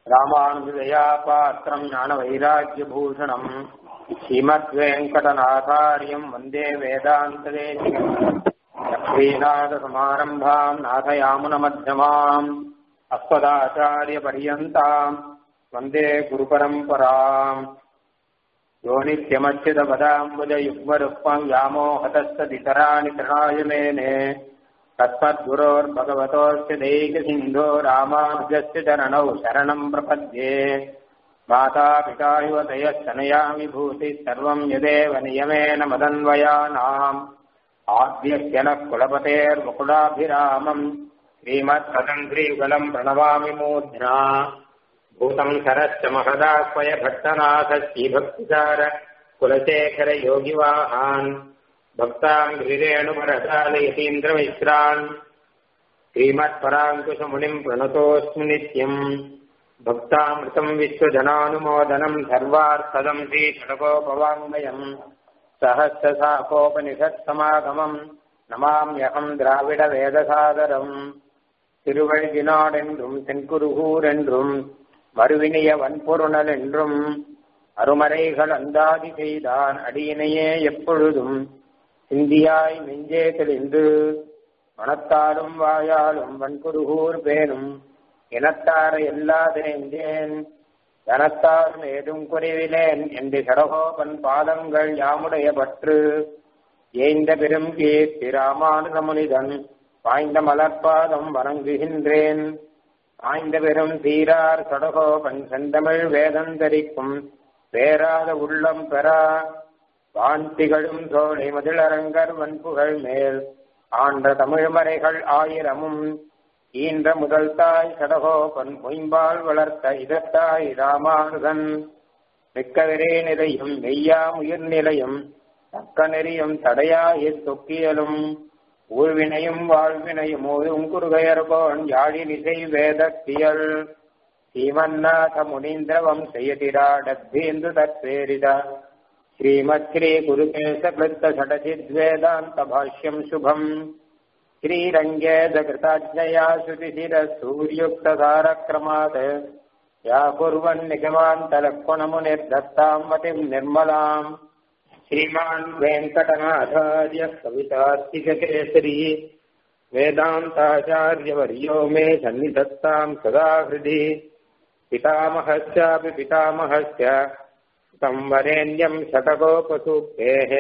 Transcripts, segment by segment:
ராமானுஜதயா பாத்திரம் ஞான வைராக்கியபூஷணம் ஸ்ரீமத்வேங்கடநாதாரியம் வந்தே வேதாந்ததேசிகம் லக்ஷ்மீநாதசமாரம்பாம் நாதயாமுனமध्यமாம் அஸ்மதாச்சாரியபர்யந்தாம் வந்தே குருபரம்பராம் யோ நித்யமच्युतपदाम्बुजयुग्मरुक्मम् व्यामोहतस्तदितराणि तृणाय मेने तत्मद्गुरोर्भगवतोऽस्य दैकसिन्धो रामानुजस्य चरणौ शरणम् प्रपद्ये मातापिता युवतयः सनयामि भूतिः सर्वम् यदेव नियमेन मदन्वयानाम् आद्यस्य नः कुलपतेर्वकुलाभिरामम् श्रीमत्पतङ्घ्रीयुगलम् प्रणवामि मूर्ध्ना भूतम् सरश्च महदास्वय भट्टनाथ श्रीभक्तिसार कुलशेखर योगिवाहान् भक्ताम् गिरिरेणुपरसालयतीन्द्रमिश्रान् श्रीमत्पराङ्कुशमुनिम् प्रणतोऽस्मि नित्यम् भक्तामृतम् विश्वजनानुमोदनम् सर्वार्थदम् श्रीषडकोपवाङ्मयम् सहस्रशाकोपनिषत्समागमम् नमाम्यहम् द्राविडवेदसागरम् திருவழுதினாடென்றும் தென்குருகூர் என்றும் மறுவினிய வன்பொருணல் என்றும் அருமறைகள் அந்தாதி செய்தான் அடியினையே எப்பொழுதும் இந்தியாய் நெஞ்சே தெளிந்து மனத்தாலும் வாயாலும் வன்குருகூர் பேணும் இனத்தார எல்லாதேந்தேன் தனத்தாலும் ஏதும் குறைவிலேன் என்று சடகோபன் பாதங்கள் யாமுடைய பற்று ஏய்ந்த பெரும் கீர்த்தி ராமானுகமுனிதன் வாய்ந்த மலர்பாதம் வணங்குகின்றேன் ஆய்ந்த பெரும் சீரார் சடகோபன் செந்தமிழ் வேதந்தரிக்கும் பேராத உள்ளம் பெறா வாந்திகளும் சோழை மதிலரங்கர் வன்புகள் மேல் ஆன்ற தமிழ்மறைகள் ஆயிரமும் ஈன்ற முதல் தாய் சடகோபன் பொய்ம்பால் வளர்த்த இதத்தாய் ராமானுகன் மிக்கவிரே நிலையும் மெய்யாம் உயிர் நிலையும் தக்க நெறியும் தடையாய தொக்கியலும் ஊழ்வினையும் வாழ்வினையும் ஓதும் குறுகையர்கோன் யாழினிசை வேதத்தியல் ஸ்ரீமன்னாத முனீந்திரவம் செய்யதிராடத்தேந்து தற்பேரித ஸ்ரீமத் ஸ்ரீ குருகேச கிருத்த சடசித்வேதாந்த பாஷ்யம் சுபம் श्रीरङ्गेद कृताज्ञया श्रुतिशिरः सूर्युक्तधारक्रमात् या कुर्वन्निगमान्तलक्ष्मणमुनिर्दत्ताम् मतिम् निर्मलाम् श्रीमान् वेङ्कटनाथार्य कवितार्तिककेसरी वेदान्ताचार्यवर्यो मे सन्निधत्ताम् सदा हृदि पितामहस्यापि पितामहस्य संवरेण्यम् शतकोपसूक्तेः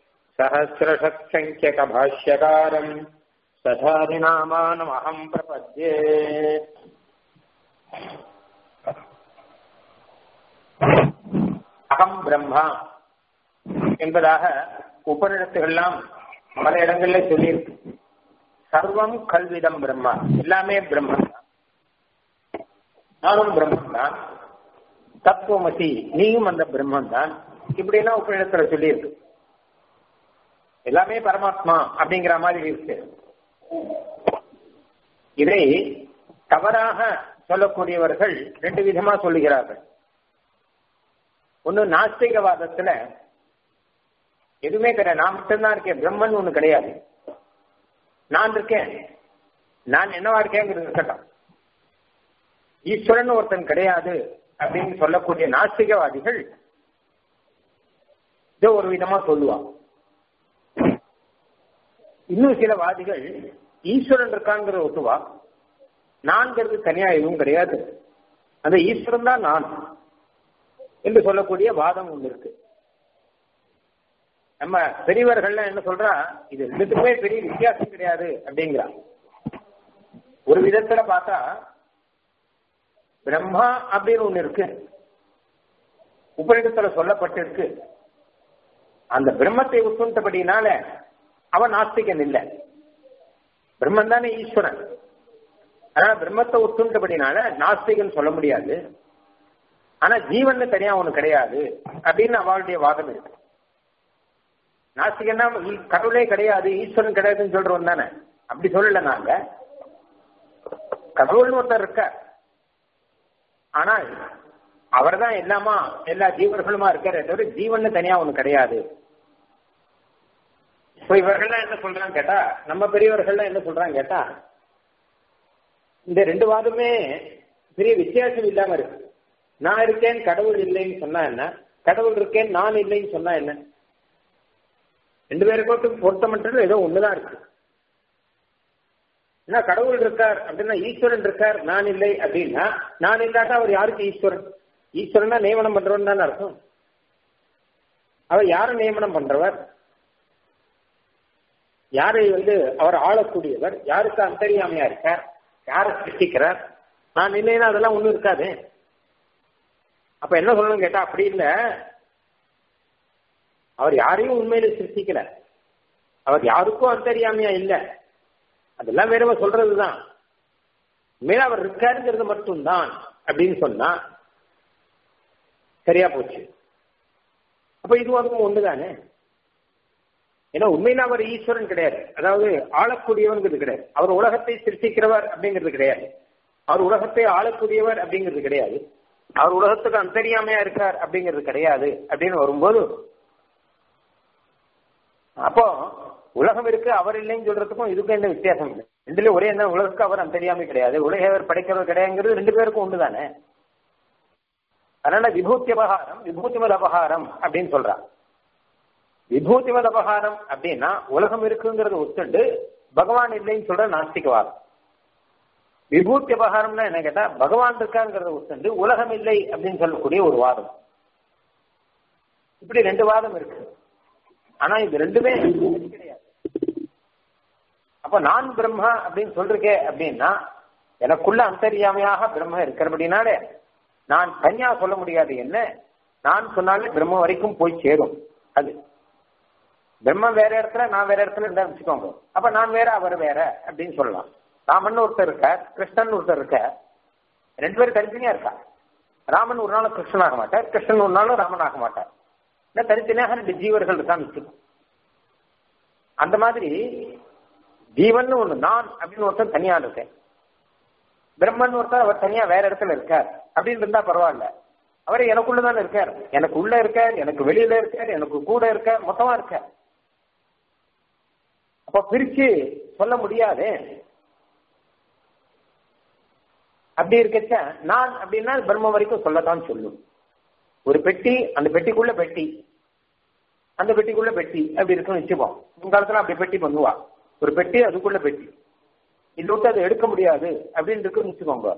सहस्रषट्सङ्ख्यकभाष्यकारम् சதாதிநாமானமகம் பிரபத்யே அகம் பிரம்மா என்பதாக உபநிடத்துகள்லாம் பல இடங்கள்ல சொல்லியிருக்கு சர்வம் கல்விதம் பிரம்மா எல்லாமே பிரம்மன் தான் நானும் பிரம்மன் தான் தத்துவமசி நீயும் அந்த பிரம்மன் தான் இப்படிலாம் உபநிடத்துல சொல்லியிருக்கு எல்லாமே பரமாத்மா அப்படிங்கிற மாதிரி இருக்கு இதை தவறாக சொல்லக்கூடியவர்கள் ரெண்டு விதமா சொல்லுகிறார்கள் ஒன்னு நாஸ்திகவாதத்துல எதுவுமே கிடையாது நான் மட்டும்தான் இருக்கேன் பிரம்மன் ஒண்ணு கிடையாது நான் இருக்கேன் நான் என்னவா இருக்கேங்கிறது இருக்கட்டும் ஈஸ்வரன் ஒருத்தன் கிடையாது அப்படின்னு சொல்லக்கூடிய நாஸ்திகவாதிகள் இது ஒரு விதமா சொல்லுவான் இன்னும் சில வாதிகள் ஈஸ்வரன் இருக்காங்கிறத ஒத்துவா நான்கிறது தனியா எதுவும் கிடையாது அந்த ஈஸ்வரன் தான் நான் என்று சொல்லக்கூடிய வாதம் ஒன்று இருக்கு நம்ம பெரியவர்கள்லாம் என்ன சொல்றா இது ரெண்டுத்துக்குமே பெரிய வித்தியாசம் கிடையாது அப்படிங்கிறா ஒரு விதத்துல பார்த்தா பிரம்மா அப்படின்னு ஒண்ணு இருக்கு உபரிடத்துல சொல்லப்பட்டிருக்கு அந்த பிரம்மத்தை உட்கொண்டபடினால அவன் நாஸ்திகன் இல்லை பிரம்மன் தானே ஈஸ்வரன் அதனால பிரம்மத்தை ஒத்துண்டபடினால நாஸ்திகன் சொல்ல முடியாது ஆனா ஜீவன் தனியா ஒண்ணு கிடையாது அப்படின்னு அவளுடைய வாதம் இருக்கு நாஸ்திகன்னா கடவுளே கிடையாது ஈஸ்வரன் கிடையாதுன்னு சொல்றோம் தானே அப்படி சொல்லல நாங்க கடவுள்னு ஒருத்தர் இருக்க ஆனால் அவர் தான் எல்லாமா எல்லா ஜீவர்களுமா இருக்காரு தவிர ஜீவன் தனியா ஒண்ணு கிடையாது இப்ப இவர்கள்லாம் என்ன சொல்றாங்க கேட்டா நம்ம பெரியவர்கள்லாம் என்ன சொல்றாங்க கேட்டா இந்த ரெண்டு வாதமே பெரிய வித்தியாசம் இல்லாம இருக்கு நான் இருக்கேன் கடவுள் இல்லைன்னு சொன்னா என்ன கடவுள் இருக்கேன் நான் இல்லைன்னு சொன்னா என்ன ரெண்டு பேருக்கும் பொருத்தமற்றது ஏதோ ஒண்ணுதான் இருக்கு என்ன கடவுள் இருக்கார் அப்படின்னா ஈஸ்வரன் இருக்கார் நான் இல்லை அப்படின்னா நான் இல்லாட்டா அவர் யாருக்கு ஈஸ்வரன் ஈஸ்வரனா நியமனம் பண்றவன் தானே அர்த்தம் அவர் யாரை நியமனம் பண்றவர் யாரை வந்து அவர் ஆளக்கூடியவர் யாருக்கு அந்தரியாமையா இருக்கார் யாரை சிருஷ்டிக்கிறார் நான் இல்லைன்னா அதெல்லாம் ஒண்ணும் இருக்காது அப்ப என்ன சொல்லணும் கேட்டா அப்படி இல்ல அவர் யாரையும் உண்மையில சிருஷ்டிக்கல அவர் யாருக்கும் அந்தரியாமையா இல்ல அதெல்லாம் வேறவ சொல்றதுதான் உண்மையில அவர் இருக்காருங்கிறது மட்டும்தான் அப்படின்னு சொன்னா சரியா போச்சு அப்ப இது அதுவும் ஒண்ணுதானே ஏன்னா உண்மையில அவர் ஈஸ்வரன் கிடையாது அதாவது ஆளக்கூடியவங்கிறது கிடையாது அவர் உலகத்தை சிருஷ்டிக்கிறவர் அப்படிங்கிறது கிடையாது அவர் உலகத்தை ஆளக்கூடியவர் அப்படிங்கிறது கிடையாது அவர் உலகத்துக்கு அந்தரியாமையா இருக்கார் அப்படிங்கிறது கிடையாது அப்படின்னு வரும்போது அப்போ உலகம் இருக்கு அவர் இல்லைன்னு சொல்றதுக்கும் இதுக்கும் என்ன வித்தியாசம் இல்லை ரெண்டுலயும் ஒரே என்ன உலகத்துக்கு அவர் அந்தரியாமை கிடையாது உலகவர் படைக்கிறவர் கிடையாதுங்கிறது ரெண்டு பேருக்கும் ஒண்ணுதானே அதனால விபூத்தி அபகாரம் விபூதிமத அபகாரம் அப்படின்னு சொல்றான் விபூதிமத அபகாரம் அப்படின்னா உலகம் இருக்குங்கிறத ஒத்துண்டு பகவான் இல்லைன்னு சொல்ற நாஸ்திகவாதம் விபூத்தி அபகாரம்னா என்ன கேட்டா பகவான் இருக்காங்கிறத ஒத்துண்டு உலகம் இல்லை அப்படின்னு சொல்லக்கூடிய ஒரு வாதம் இப்படி ரெண்டு வாதம் இருக்கு ஆனா இது ரெண்டுமே கிடையாது அப்ப நான் பிரம்மா அப்படின்னு சொல்றேன் அப்படின்னா எனக்குள்ள அந்தரியாமையாக பிரம்ம இருக்கிறபடினாலே நான் தனியா சொல்ல முடியாது என்ன நான் சொன்னாலே பிரம்ம வரைக்கும் போய் சேரும் அது பிரம்மம் வேற இடத்துல நான் வேற இடத்துல இருந்தா வச்சுக்கோங்க அப்ப நான் வேற அவர் வேற அப்படின்னு சொல்லலாம் ராமன் ஒருத்தர் இருக்க கிருஷ்ணன் ஒருத்தர் இருக்க ரெண்டு பேரும் தனித்தனியா இருக்கா ராமன் ஒரு நாளும் கிருஷ்ணன் ஆக மாட்டார் கிருஷ்ணன் ஒரு நாளும் ராமன் ஆக மாட்டார் இல்லை தனித்தனியாக ரெண்டு ஜீவர்கள் இருக்கான்னு வச்சுக்கோங்க அந்த மாதிரி ஜீவன் ஒண்ணு நான் அப்படின்னு ஒருத்தர் தனியா இருக்கேன் பிரம்மன் ஒருத்தர் அவர் தனியா வேற இடத்துல இருக்கார் அப்படின்னு இருந்தா பரவாயில்ல அவர் எனக்குள்ளதானே இருக்கார் எனக்கு உள்ள இருக்கார் எனக்கு வெளியில இருக்கார் எனக்கு கூட இருக்கார் மொத்தமா இருக்கார் அப்ப பிரிச்சு சொல்ல முடியாது அப்படி இருக்கச்ச நான் அப்படின்னா பிரம்ம வரைக்கும் சொல்லத்தான் சொல்லும் ஒரு பெட்டி அந்த பெட்டிக்குள்ள பெட்டி அந்த பெட்டிக்குள்ள பெட்டி அப்படி இருக்குன்னு வச்சுப்போம் முன்காலத்துல அப்படி பெட்டி பண்ணுவா ஒரு பெட்டி அதுக்குள்ள பெட்டி இது விட்டு அதை எடுக்க முடியாது அப்படின்னு இருக்குன்னு வச்சுக்கோங்க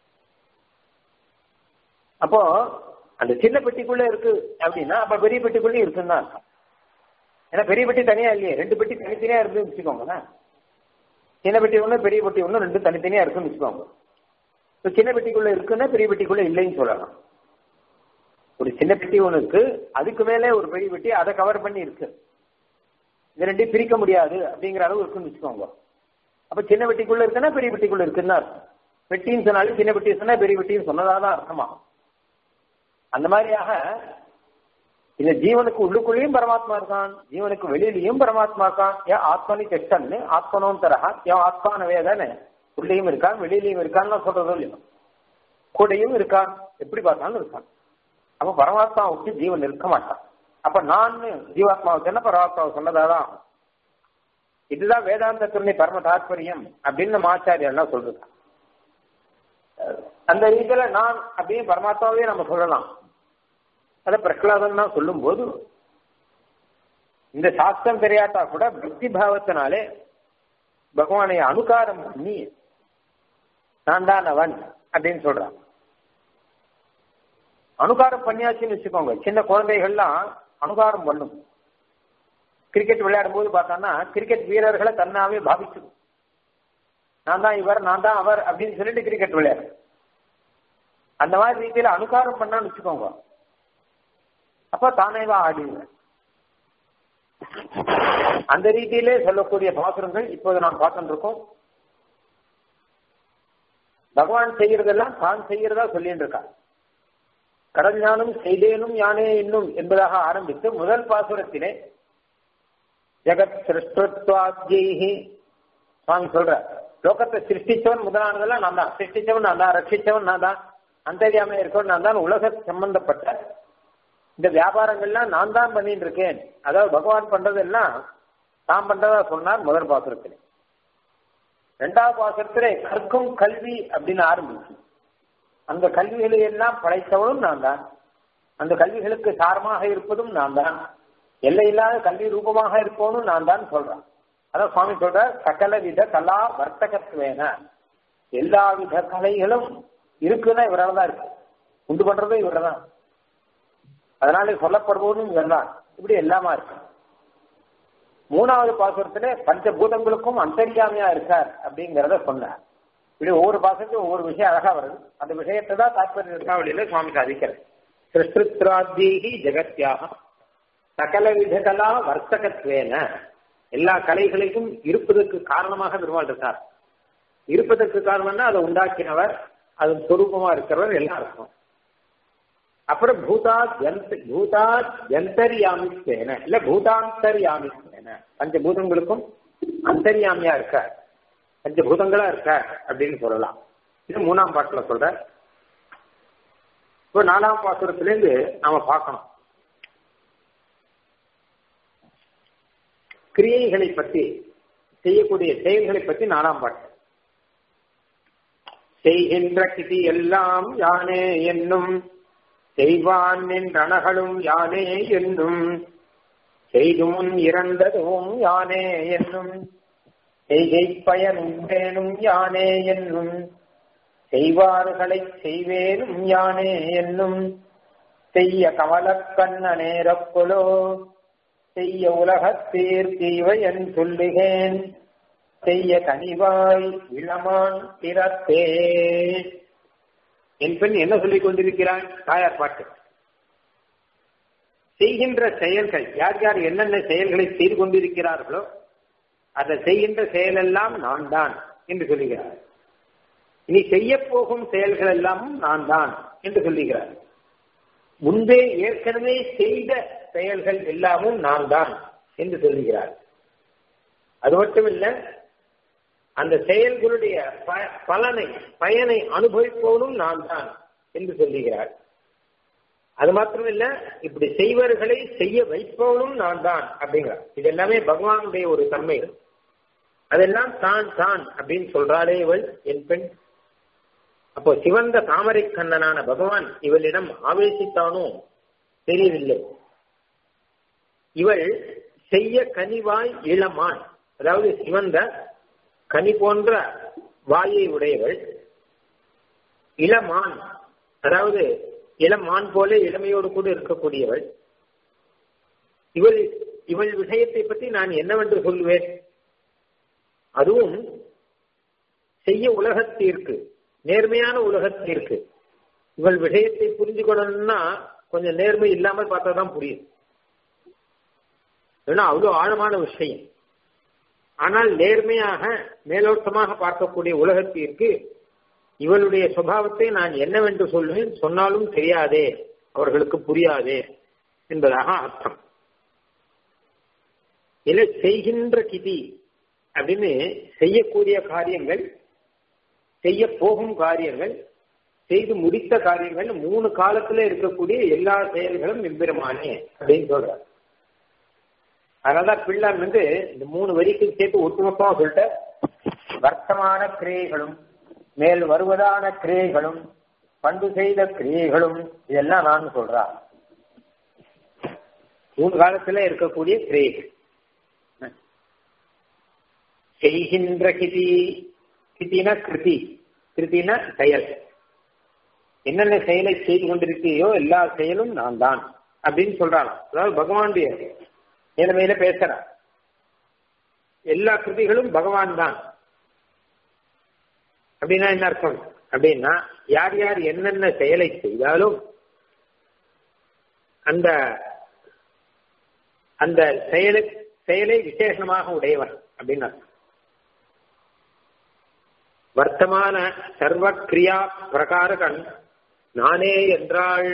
அப்போ அந்த சின்ன பெட்டிக்குள்ள இருக்கு அப்படின்னா அப்ப பெரிய பெட்டிக்குள்ளே இருக்குன்னு தான் அர்த்தம் ஏன்னா பெரிய பெட்டி தனியா இல்லையே ரெண்டு பெட்டி தனித்தனியா இருக்குன்னு வச்சுக்கோங்க சின்ன பெட்டி ஒண்ணு பெரிய பெட்டி ஒண்ணு ரெண்டு தனித்தனியா இருக்குன்னு வச்சுக்கோங்க இப்போ சின்ன பெட்டிக்குள்ள இருக்குன்னா பெரிய பெட்டிக்குள்ள இல்லைன்னு சொல்லலாம் ஒரு சின்ன பெட்டி ஒன்று இருக்கு அதுக்கு மேலே ஒரு பெரிய பெட்டி அதை கவர் பண்ணி இருக்கு இது ரெண்டையும் பிரிக்க முடியாது அப்படிங்கிற அளவு இருக்குன்னு வச்சுக்கோங்க அப்ப சின்ன பெட்டிக்குள்ள இருக்குன்னா பெரிய பெட்டிக்குள்ள இருக்குன்னு அர்த்தம் பெட்டின்னு சொன்னாலும் சின்ன பெட்டி சொன்னா பெரிய பெட்டின்னு சொன்னதா தான் அர்த்தமா அந்த மாதிரியாக இந்த ஜீவனுக்கு உள்ளுக்குள்ளேயும் பரமாத்மா இருக்கான் ஜீவனுக்கு வெளியிலையும் பரமாத்மா இருக்கான் ஏன் ஆத்மனி தெஷ்டன்னு ஆத்மனோம் தரஹா ஏன் ஆத்மான வேதானே உள்ளேயும் இருக்கான் வெளியிலையும் இருக்கான்னு சொல்றதோ இல்லையோ கூடையும் இருக்கான் எப்படி பார்த்தாலும் இருக்கான் அப்ப பரமாத்மா விட்டு ஜீவன் இருக்க மாட்டான் அப்ப நான் ஜீவாத்மாவை சொன்ன பரமாத்மாவை சொன்னதாதான் இதுதான் வேதாந்தத்தினுடைய பரம தாற்பயம் அப்படின்னு நம்ம ஆச்சாரியர்லாம் சொல்றது அந்த ரீதியில நான் அப்படின்னு பரமாத்மாவே நம்ம சொல்லலாம் அத பிரகலாதன் தான் சொல்லும் போது இந்த சாஸ்திரம் தெரியாட்டா கூட பக்தி பாவத்தினாலே பகவானை அனுகாரம் பண்ணி நான் தான் அவன் அப்படின்னு சொல்றான் அனுகாரம் பண்ணியாச்சுன்னு வச்சுக்கோங்க சின்ன குழந்தைகள்லாம் அனுகாரம் பண்ணும் கிரிக்கெட் விளையாடும் போது பார்த்தோம்னா கிரிக்கெட் வீரர்களை தன்னாவே பாவிக்கும் நான் தான் இவர் நான் தான் அவர் அப்படின்னு சொல்லிட்டு கிரிக்கெட் விளையாடு அந்த மாதிரி ரீதியில அனுகாரம் பண்ணான்னு வச்சுக்கோங்க அப்ப தானேவா ஆடிடுவேன் அந்த ரீதியிலே சொல்லக்கூடிய பாசுரங்கள் இப்போது நாம் பார்த்துட்டு இருக்கோம் பகவான் செய்யறதெல்லாம் தான் செய்யறதா சொல்லிட்டு இருக்கான் கடல் ஞானம் செய்தேனும் யானே இன்னும் என்பதாக ஆரம்பித்து முதல் பாசுரத்திலே ஜெகத் சிருஷ்டத்வாத்யி சுவாமி சொல்ற லோகத்தை சிருஷ்டிச்சவன் முதலானதெல்லாம் நான் தான் சிருஷ்டிச்சவன் நான் தான் ரட்சிச்சவன் நான் தான் அந்தரியாம இருக்கவன் நான் தான் உலக சம்பந்தப்பட்ட இந்த வியாபாரங்கள்லாம் நான் தான் பண்ணிட்டு இருக்கேன் அதாவது பகவான் பண்றதெல்லாம் தான் பண்றதா சொன்னார் முதல் பாசுரத்திலே ரெண்டாவது பாசுரத்திலே கற்கும் கல்வி அப்படின்னு ஆரம்பிச்சு அந்த கல்விகளை எல்லாம் படைத்தவனும் நான் தான் அந்த கல்விகளுக்கு சாரமாக இருப்பதும் நான் தான் எல்லையில்லாத கல்வி ரூபமாக இருப்பவனும் நான் தான் சொல்றான் அதான் சுவாமி சொல்ற சகல வித கலா வர்த்தகத்துவேன எல்லா வித கலைகளும் இருக்குன்னா இவரால் தான் இருக்கு உண்டு பண்றதும் இவர் தான் அதனால சொல்லப்படுவதும் இவர் தான் இப்படி எல்லாமா இருக்கு மூணாவது பாசுரத்துல பஞ்சபூதங்களுக்கும் அந்தரியாமையா இருக்கார் அப்படிங்கிறத சொன்னார் இப்படி ஒவ்வொரு பாசத்துக்கும் ஒவ்வொரு விஷயம் அழகா வருது அந்த விஷயத்தை தான் தாற்பரிய இருக்காவளியில சுவாமி சாதிக்கிறது சிருஷ்டித்ராத்யேகி ஜெகத்யாக சகல விதகலா வர்த்தகத்வேன எல்லா கலைகளையும் இருப்பதற்கு காரணமாக பெருமாள் இருக்கார் இருப்பதற்கு காரணம்னா அதை உண்டாக்கினவர் அது சொரூபமா இருக்கிறவர் எல்லாம் இருக்கும் அப்புறம் பூதா ஜந்த பூதா ஜந்தரியாமித்வேன இல்ல பூதாந்தரியாமித்வேன பஞ்சபூதங்களுக்கும் அந்தரியாமியா இருக்க பஞ்சபூதங்களா இருக்க அப்படின்னு சொல்லலாம் இது மூணாம் பாட்டுல சொல்ற இப்போ நாலாம் பாசுரத்திலேருந்து நாம பார்க்கணும் கிரியைகளை பற்றி செய்யக்கூடிய செயல்களை பற்றி நாலாம் பாட்டு செய்கின்ற கிதி எல்லாம் யானே என்னும் செய்வான் என்றனகளும் யானே என்னும் செய்து முன் இறந்ததும் யானே என்னும் செய்கை பயனும் வேணும் யானே என்னும் செய்வார்களை செய்வேனும் யானே என்னும் செய்ய கமலக்கண்ண நேரப்புலோ செய்ய உலகத்தீர் தீவையன் சொல்லுகேன் செய்ய கனிவாய் இளமான் திறத்தே என் பெண் என்ன சொல்லிக் கொண்டிருக்கிறான் தாயார் பாட்டு செய்கின்ற செயல்கள் யார் யார் என்னென்ன செயல்களை செய்து கொண்டிருக்கிறார்களோ அதை செய்கின்ற செயலெல்லாம் நான் தான் என்று சொல்லுகிறார் இனி செய்ய போகும் செயல்கள் எல்லாமும் நான் தான் என்று சொல்லுகிறார் முன்பே ஏற்கனவே செய்த செயல்கள் எல்லாமும் நான் தான் என்று சொல்லுகிறார் அது மட்டுமில்ல அந்த செயல்களுடைய பலனை பயனை அனுபவிப்பவனும் நான் தான் என்று சொல்லுகிறார் அது மாத்திரமில்ல இப்படி செய்வர்களை செய்ய வைப்பவனும் நான் தான் அப்படிங்கிறார் இது எல்லாமே பகவானுடைய ஒரு தன்மை அதெல்லாம் தான் தான் அப்படின்னு சொல்றாளே இவள் என் பெண் அப்போ சிவந்த தாமரை கண்ணனான பகவான் இவளிடம் ஆவேசித்தானோ தெரியவில்லை இவள் செய்ய கனிவாய் இளமான் அதாவது சிவந்த கனி போன்ற வாயை உடையவள் இளமான் அதாவது இளமான் போல இளமையோடு கூட இருக்கக்கூடியவள் இவள் இவள் விஷயத்தை பற்றி நான் என்னவென்று சொல்லுவேன் அதுவும் செய்ய உலகத்திற்கு நேர்மையான உலகத்திற்கு இவள் விஷயத்தை புரிஞ்சு கொள்ளணும்னா கொஞ்சம் நேர்மை இல்லாமல் பார்த்தா தான் புரியும் ஏன்னா அவ்வளவு ஆழமான விஷயம் ஆனால் நேர்மையாக மேலோட்டமாக பார்க்கக்கூடிய உலகத்திற்கு இவளுடைய சுபாவத்தை நான் என்னவென்று சொல்லுவேன் சொன்னாலும் தெரியாதே அவர்களுக்கு புரியாதே என்பதாக அர்த்தம் இல்லை செய்கின்ற கிதி அப்படின்னு செய்யக்கூடிய காரியங்கள் செய்ய போகும் காரியங்கள் செய்து முடித்த காரியங்கள் மூணு காலத்துல இருக்கக்கூடிய எல்லா செயல்களும் எம்பெருமானே அப்படின்னு சொல்றார் அதனாலதான் பிள்ளான் வந்து இந்த மூணு வரிக்கு சேர்த்து ஒட்டுமொத்தமா சொல்லிட்ட வர்த்தமான கிரியைகளும் மேல் வருவதான கிரியைகளும் பண்டு செய்த கிரியைகளும் இதெல்லாம் நான் சொல்றா மூணு காலத்துல இருக்கக்கூடிய கிரியைகள் செய்கின்ற கிதி கிருத்தினா கிருதி கிருத்தினா செயல் என்னென்ன செயலை செய்து கொண்டிருக்கியோ எல்லா செயலும் நான் தான் அப்படின்னு சொல்றாங்க அதாவது பகவானுடைய நிலைமையில பேசுறான் எல்லா கிருதிகளும் பகவான் தான் அப்படின்னா என்ன அர்த்தம் அப்படின்னா யார் யார் என்னென்ன செயலை செய்தாலும் அந்த அந்த செயலை செயலை விசேஷமாக உடையவன் அப்படின்னு அர்த்தம் வர்த்தமான சர்வ கிரியா பிரகாரகன் நானே என்றாள்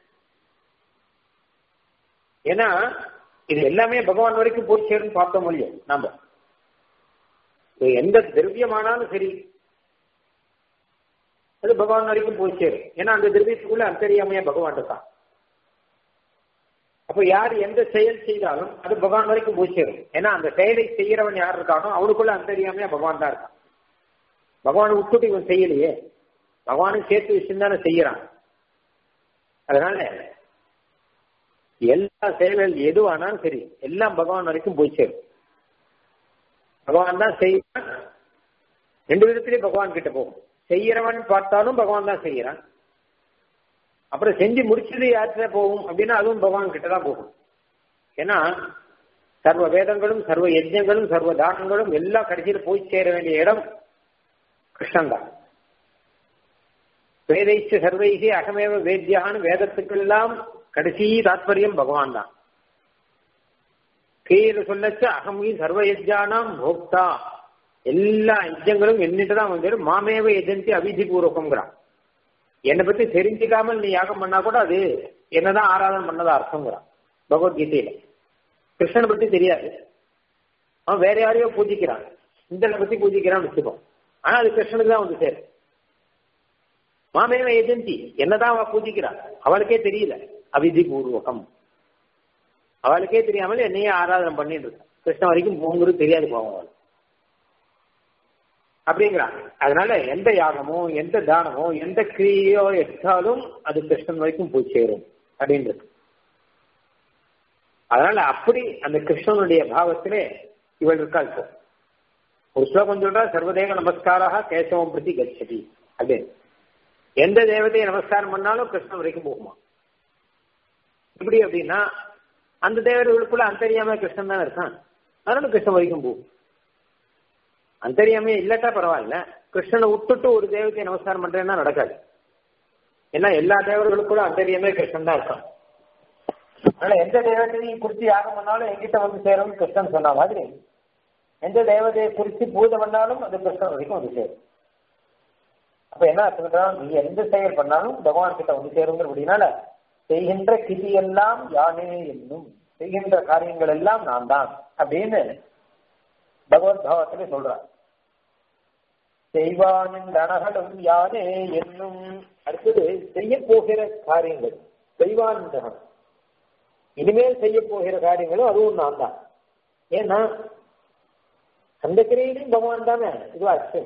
ஏன்னா இது எல்லாமே பகவான் வரைக்கும் போய் சேரும் பார்த்த முடியும் நாம எந்த திரவியமானாலும் சரி அது பகவான் வரைக்கும் போய் சேரும் ஏன்னா அந்த திரவியத்துக்குள்ள அந்தரியாமையா பகவான் இருக்கான் அப்ப யார் எந்த செயல் செய்தாலும் அது பகவான் வரைக்கும் போய் சேரும் ஏன்னா அந்த செயலை செய்யறவன் யார் இருக்கானோ அவனுக்குள்ள அந்தரியாமையா பகவான் தான் இருக்கான் பகவான் விட்டுட்டு இவன் செய்யலையே பகவானுக்கு சேர்த்து விஷயம் தானே செய்யறான் அதனால எல்லா செயல்கள் எதுவானாலும் சரி எல்லாம் பகவான் வரைக்கும் போய் சேரும் பகவான் தான் செய்யறான் ரெண்டு விதத்திலேயே பகவான் கிட்ட போகும் செய்யறவன் பார்த்தாலும் பகவான் தான் செய்யறான் அப்புறம் செஞ்சு முடிச்சது யார்கிட்ட போகும் அப்படின்னா அதுவும் பகவான் கிட்ட தான் போகும் ஏன்னா சர்வ வேதங்களும் சர்வ யஜ்யங்களும் சர்வ தானங்களும் எல்லாம் கடைசியில் போய் சேர வேண்டிய இடம் கிருஷ்ணன் தான் வேதைச்சு சர்வைசி அகமேவ வேத்தியான்னு வேதத்துக்கெல்லாம் கடைசி தாத்பரியம் பகவான் தான் கீழே சொல்லச்சு அகமி சர்வ யஜ்யானாம் போக்தா எல்லா யஜ்யங்களும் என்னிட்டு தான் வந்து மாமேவ எஜந்தி அவிதி பூர்வகம்ங்கிறான் என்னை பத்தி தெரிஞ்சுக்காமல் நீ யாகம் பண்ணா கூட அது என்னதான் ஆராதனை பண்ணதா அர்த்தங்கிறான் பகவத்கீதையில கிருஷ்ணனை பத்தி தெரியாது அவன் வேற யாரையோ பூஜிக்கிறான் இந்தனை பத்தி பூஜிக்கிறான்னு வச்சுக்கோம் ஆனா அது கிருஷ்ணனுக்கு தான் வந்து சேரும் மாமேவ எஜந்தி என்னதான் அவ பூஜிக்கிறான் அவளுக்கே தெரியல அவிதி பூர்வகம் அவளுக்கே தெரியாமல் என்னையே ஆராதனை பண்ணிட்டு இருக்கான் கிருஷ்ணன் வரைக்கும் போங்கிறது தெரியாது போவோம் அவள் அப்படிங்கிறான் அதனால எந்த யாகமோ எந்த தானமோ எந்த கிரியையோ எடுத்தாலும் அது கிருஷ்ணன் வரைக்கும் போய் சேரும் அப்படின்றது அதனால அப்படி அந்த கிருஷ்ணனுடைய பாவத்திலே இவள் இருக்கா இப்போ ஒரு ஸ்லோகம் சொல்றா சர்வதேவ நமஸ்காராக கேசவம் பிரதி கச்சதி அப்படின்னு எந்த தேவதையை நமஸ்காரம் பண்ணாலும் கிருஷ்ணன் வரைக்கும் போகுமா இப்படி அப்படின்னா அந்த தேவதைகளுக்குள்ள அந்தரியாம கிருஷ்ணன் தான் இருக்கான் அதனால கிருஷ்ணன் வரைக்கும் போகும் அந்தரியாமே இல்லாட்டா பரவாயில்ல கிருஷ்ணனை விட்டுட்டு ஒரு தேவதையை நமஸ்காரம் பண்றேன்னா நடக்காது ஏன்னா எல்லா தேவர்களுக்குள்ள அந்தரியாமே கிருஷ்ணன் தான் இருக்கான் அதனால எந்த தேவதையும் குறித்து யாகம் பண்ணாலும் எங்கிட்ட வந்து சேரும் கிருஷ்ணன் சொன்ன மாதிரி எந்த தேவதையை குறித்து பூஜை பண்ணாலும் அது கிருஷ்ணன் வரைக்கும் வந்து சேரும் அப்ப என்ன அர்த்தம் நீ எந்த செயல் பண்ணாலும் பகவான் கிட்ட வந்து சேருங்கிற அப்படின்னால செய்கின்ற கிதி எல்லாம் யானே என்னும் செய்கின்ற காரியங்கள் எல்லாம் நான் தான் அப்படின்னு பகவத் பாவத்துல சொல்றார் செய்வானின் அனகலும் யானே என்னும் அடுத்தது செய்ய போகிற காரியங்கள் செய்வான் இனிமேல் செய்ய போகிற காரியங்களும் அதுவும் நான் தான் ஏன்னா அந்த கிரையிலும் பகவான் தானே இதுவா ஆச்சு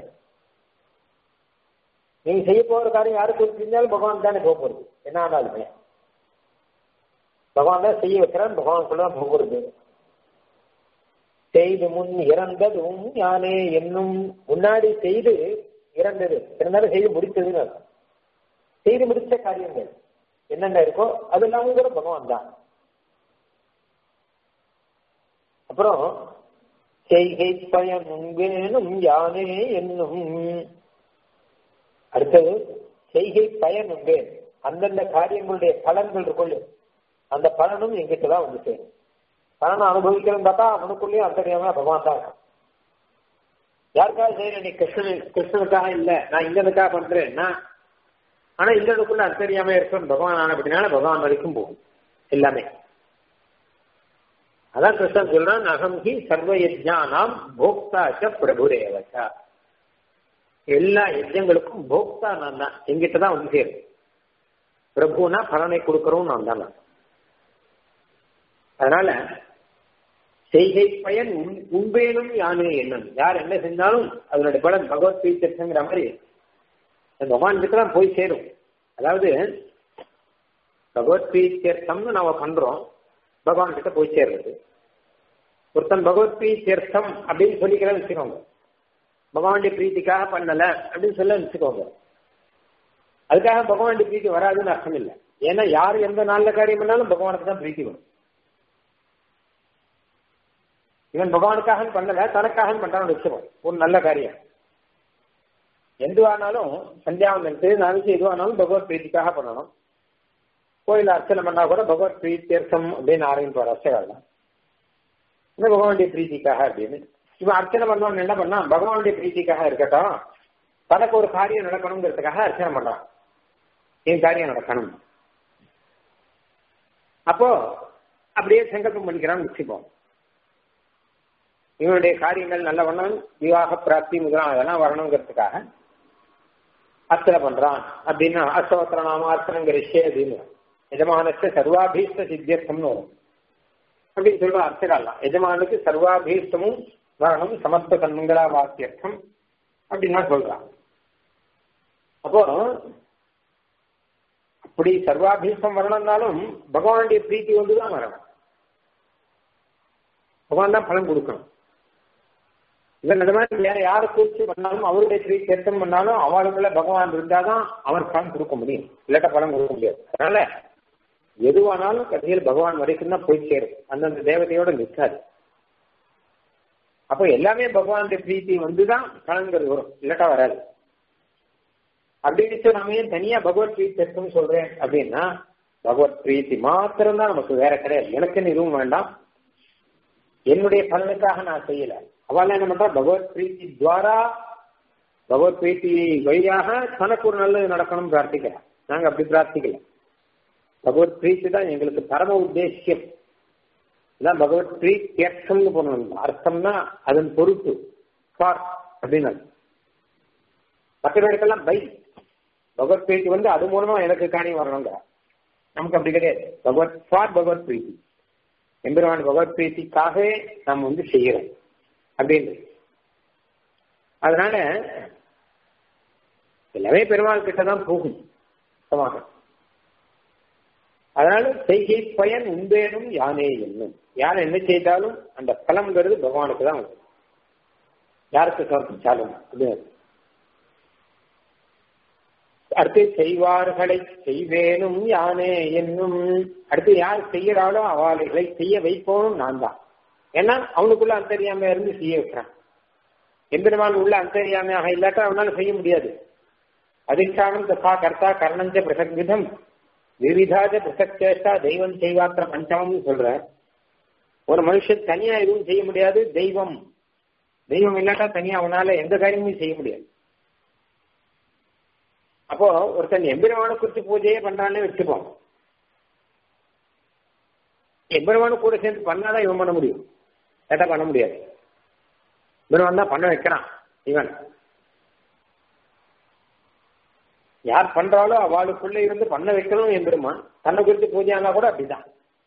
நீங்க செய்ய போகிற காரியம் யாருக்கு செஞ்சாலும் பகவான் தானே போக போறது என்ன ஆனாலுமே பகவான் தான் செய்ய வைக்கிறான் பகவான் கூட தான் போகிறது செய்து முன் இறந்ததும் யானே என்னும் முன்னாடி செய்து இறந்தது இருந்தாலும் செய்து முடித்ததுன்னு அர்த்தம் செய்து முடிச்ச காரியங்கள் என்னென்ன இருக்கோ அது எல்லாமே கூட பகவான் தான் அப்புறம் செய்கை பயன் வேணும் யானே என்னும் அடுத்தது செய்கை பயன் உண்டு அந்தந்த காரியங்களுடைய பலன்கள் இருக்குள்ள அந்த பலனும் எங்கிட்ட தான் வந்து சேரும் பலனை அனுபவிக்கிறேன்னு பார்த்தா அவனுக்குள்ளேயும் அந்தரியாம பகவான் தான் இருக்கும் யாருக்காக செய்யற நீ கிருஷ்ணன் கிருஷ்ணனுக்காக இல்ல நான் இங்கனுக்காக பண்றேன்னா ஆனா இங்கனுக்குள்ள அந்தரியாம இருக்கும் பகவான் ஆன அப்படினால பகவான் வரைக்கும் போகும் எல்லாமே அதான் கிருஷ்ணன் சொல்றான் அகம் ஹி சர்வ யஜ்ஞானாம் போக்தாச்ச பிரபுரேவச்சா எல்லா யஜ்யங்களுக்கும் போக்தா நான் தான் எங்கிட்ட தான் வந்து சேரும் பிரபுனா பலனை கொடுக்கறோம் நான் தான் அதனால செய்கை பயன் உண்பேனும் யானே என்னும் யார் என்ன செஞ்சாலும் அதனுடைய பலன் பகவத் பிரீத்திங்கிற மாதிரி பகவான் கிட்ட தான் போய் சேரும் அதாவது பகவத் பிரீத்தியர்த்தம்னு நாம பண்றோம் பகவான் கிட்ட போய் சேர்றது ஒருத்தன் பகவத் பிரீத்தியர்த்தம் அப்படின்னு சொல்லிக்கிறேன் வச்சுக்கோங்க பகவானுடைய பிரீத்திக்காக பண்ணல அப்படின்னு சொல்ல வச்சுக்கோங்க அதுக்காக பகவானுடைய பிரீத்தி வராதுன்னு அர்த்தம் இல்லை ஏன்னா யார் எந்த நல்ல காரியம் பண்ணாலும் பகவானுக்கு தான் பிரீத்தி வரும் இவன் பகவானுக்காக பண்ணல தனக்காக பண்றான்னு வச்சுக்கோம் ஒரு நல்ல காரியம் எதுவானாலும் சந்தியாவந்தனுக்கு நாளைக்கு எதுவானாலும் பகவத் பிரீத்திக்காக பண்ணணும் கோயில் அர்ச்சனை பண்ணா கூட பகவத் பிரீத்தியர்த்தம் அப்படின்னு ஆரம்பிப்பார் அர்ச்சகர் இந்த பகவானுடைய பிரீத்திக்காக அப்படின்னு இவன் அர்ச்சனை பண்ணவன் என்ன பண்ணா பகவானுடைய பிரீத்திக்காக இருக்கட்டும் தனக்கு ஒரு காரியம் நடக்கணுங்கிறதுக்காக அர்ச்சனை பண்றான் என் காரியம் நடக்கணும் அப்போ அப்படியே சங்கல்பம் பண்ணிக்கிறான்னு வச்சுப்போம் இவனுடைய காரியங்கள் நல்ல வரணும் விவாக பிராப்தி முதலாம் அதெல்லாம் வரணுங்கிறதுக்காக அர்ச்சனை பண்றான் அப்படின்னு அஸ்தவத்திர நாம அர்ச்சனைங்கிற விஷயம் அப்படின்னு எஜமானத்தை சர்வாபீஷ்ட சித்தியர்த்தம்னு வரும் அப்படின்னு சொல்ற அர்த்தகாலாம் எஜமானுக்கு சர்வாபீஷ்டமும் வரணும் சமஸ்த தன்மங்களா வாக்கியர்த்தம் அப்படின்னா சொல்றான் அப்போ அப்படி சர்வாபீசம் வரணும்னாலும் பகவானுடைய பிரீத்தி வந்துதான் வரணும் பகவான் தான் பலன் கொடுக்கணும் இவன் இந்த மாதிரி வேற யாரை குறிச்சு பண்ணாலும் அவருடைய பிரீத்தம் பண்ணாலும் அவளுக்குள்ள பகவான் இருந்தாதான் அவர் பலன் கொடுக்க முடியும் இல்லாட்ட பலன் கொடுக்க முடியாது அதனால எதுவானாலும் கடைசியில் பகவான் வரைக்கும் தான் போய் சேரும் அந்தந்த தேவதையோட நிற்காது அப்போ எல்லாமே பகவானுடைய பிரீத்தி வந்துதான் பலன்கள் வரும் இல்லாட்டா வராது அப்படின்னு நம்ம ஏன் தனியா பகவத் பிரீத்தி இருக்குன்னு சொல்றேன் அப்படின்னா பகவத் பிரீத்தி மாத்திரம் தான் நமக்கு வேற கிடையாது எனக்குன்னு எதுவும் வேண்டாம் என்னுடைய பலனுக்காக நான் செய்யல அவள் என்ன பண்றா பகவத் பிரீத்தி துவாரா பகவத் பிரீத்தி வழியாக தனக்கு ஒரு நல்லது நடக்கணும் பிரார்த்திக்கலாம் நாங்க அப்படி பிரார்த்திக்கல பகவத் பிரீத்தி தான் எங்களுக்கு பரம உத்தேசியம் இதான் பகவத் பிரீத்தியர்த்தம்னு போனோம் அர்த்தம்னா அதன் பொருட்டு ஃபார் அப்படின்னு மற்ற பேருக்கெல்லாம் பை பகவத் பிரீத்தி வந்து அது மூலமா எனக்கு காணி வரணுங்க நமக்கு அப்படி கிடையாது பகவத் ஃபார் பகவத் பிரீத்தி எம்பெருமான் பகவத் பிரீத்திக்காகவே நாம் வந்து செய்கிறோம் அப்படின்னு அதனால எல்லாமே பெருமாள் கிட்ட தான் போகும் சுத்தமாக அதனால செய்கை பயன் உண்டேனும் யானே என்னும் யார் என்ன செய்தாலும் அந்த பலம்ங்கிறது பகவானுக்கு தான் வரும் யாருக்கு சமர்ப்பிச்சாலும் அப்படின்னு அடுத்து செய்வார்களை செய்வேனும் யானே என்னும் அடுத்து யார் செய்யறாளோ அவர்களை செய்ய வைப்போனும் நான் தான் ஏன்னா அவனுக்குள்ள அந்தரியாம இருந்து செய்ய வைக்கிறான் எம்பெருமான் உள்ள அந்தரியாமையாக இல்லாட்டா அவனால செய்ய முடியாது அதிஷ்டானம் தசா கர்த்தா கர்ணஞ்ச பிரசக் விதம் விவிதாஜ பிரசக் சேஷ்டா தெய்வம் செய்வாத்திர பஞ்சமம்னு சொல்ற ஒரு மனுஷன் தனியா எதுவும் செய்ய முடியாது தெய்வம் தெய்வம் இல்லாட்டா தனியா அவனால எந்த காரியமும் செய்ய முடியாது அப்போ ஒருத்தன் எம்பெருமான குறித்து பூஜையே பண்றான்னு வச்சுப்போம் எம்பெருமான கூட சேர்ந்து பண்ணாதான் இவன் பண்ண முடியும் கேட்டா பண்ண முடியாது பெருமான் தான் பண்ண வைக்கிறான் இவன் யார் பண்றாலோ அவளுக்குள்ள இருந்து பண்ண வைக்கணும் எம்பெருமான் தன்னை குறித்து பூஜை ஆனா கூட அப்படிதான்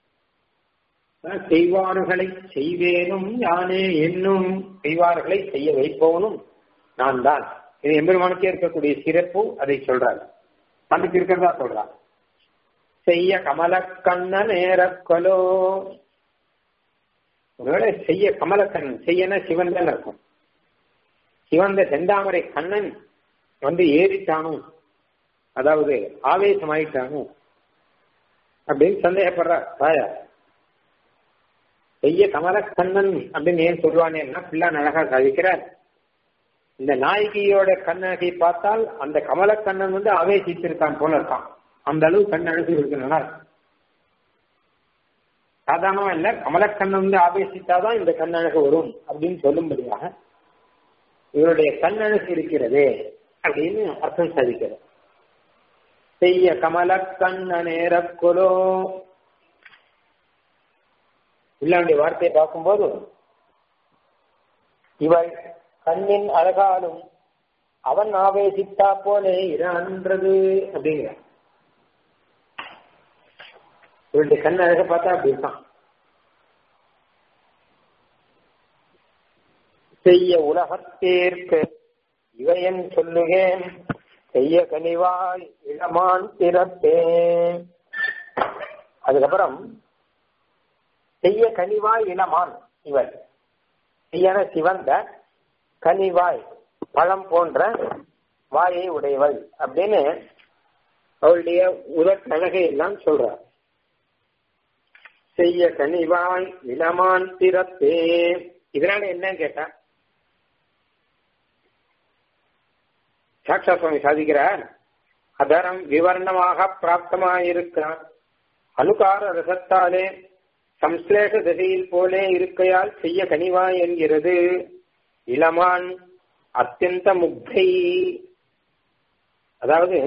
செய்வார்களை செய்வேனும் யானே என்னும் செய்வார்களை செய்ய வைப்பவனும் நான் தான் இது எம்பெருமானுக்கே இருக்கக்கூடிய சிறப்பு அதை சொல்றாரு தனக்கு இருக்கிறதா சொல்றார் செய்ய கமலக்கண்ண நேரக்கலோ ஒருவேளை செய்ய கமலக்கண்ணன் செய்யனா சிவன் தான் இருக்கும் சிவந்த செந்தாமரை கண்ணன் வந்து ஏறிட்டானோ அதாவது ஆவேசமாயிட்டானோ அப்படின்னு சந்தேகப்படுற தாயா செய்ய கமலக்கண்ணன் அப்படின்னு ஏன் சொல்லுவானேன்னா பிள்ளான் அழகா சாதிக்கிறார் இந்த நாயகியோட கண்ணகை பார்த்தால் அந்த கமலக்கண்ணன் வந்து ஆவேசித்திருக்கான் போல இருக்கான் அந்த அளவு கண் அழகு இருக்கு நல்லா சாதாரணமா இல்ல கமலக்கண்ணன் வந்து ஆவேசித்தாதான் இந்த கண்ணழகு வரும் அப்படின்னு சொல்லும்படியாக இவருடைய கண்ணழகு இருக்கிறதே அப்படின்னு அர்த்தம் சாதிக்கிறது செய்ய கமலக்கண்ண நேரக்குலோ இல்லாண்டிய வார்த்தையை பார்க்கும்போது இவள் கண்ணின் அழகாலும் அவன் ஆவேசித்தா போலே இறன்றது அப்படிங்கிற இவருடைய கண் அழக பார்த்தா அப்படி இருக்கான் செய்ய உலகத்தேற்கு இவையன் சொல்லுகேன் செய்ய கனிவாய் இளமான் பிறப்பேன் அதுக்கப்புறம் செய்ய கனிவாய் இளமான் இவள் செய்யன சிவந்த கனிவாய் பழம் போன்ற வாயை உடையவள் அப்படின்னு அவளுடைய உதட் அழகை எல்லாம் சொல்றார் செய்ய கனிவாய் இளமான் பிறப்பே இதனால என்னன்னு கேட்டா சாட்சா சுவாமி சாதிக்கிறார் அதரம் விவரணமாக பிராப்தமாயிருக்கிறார் அனுகார ரசத்தாலே சம்ஸ்லேஷ திசையில் போலே இருக்கையால் செய்ய கனிவாய் என்கிறது இளமான் அத்தியந்த முக்தை அதாவது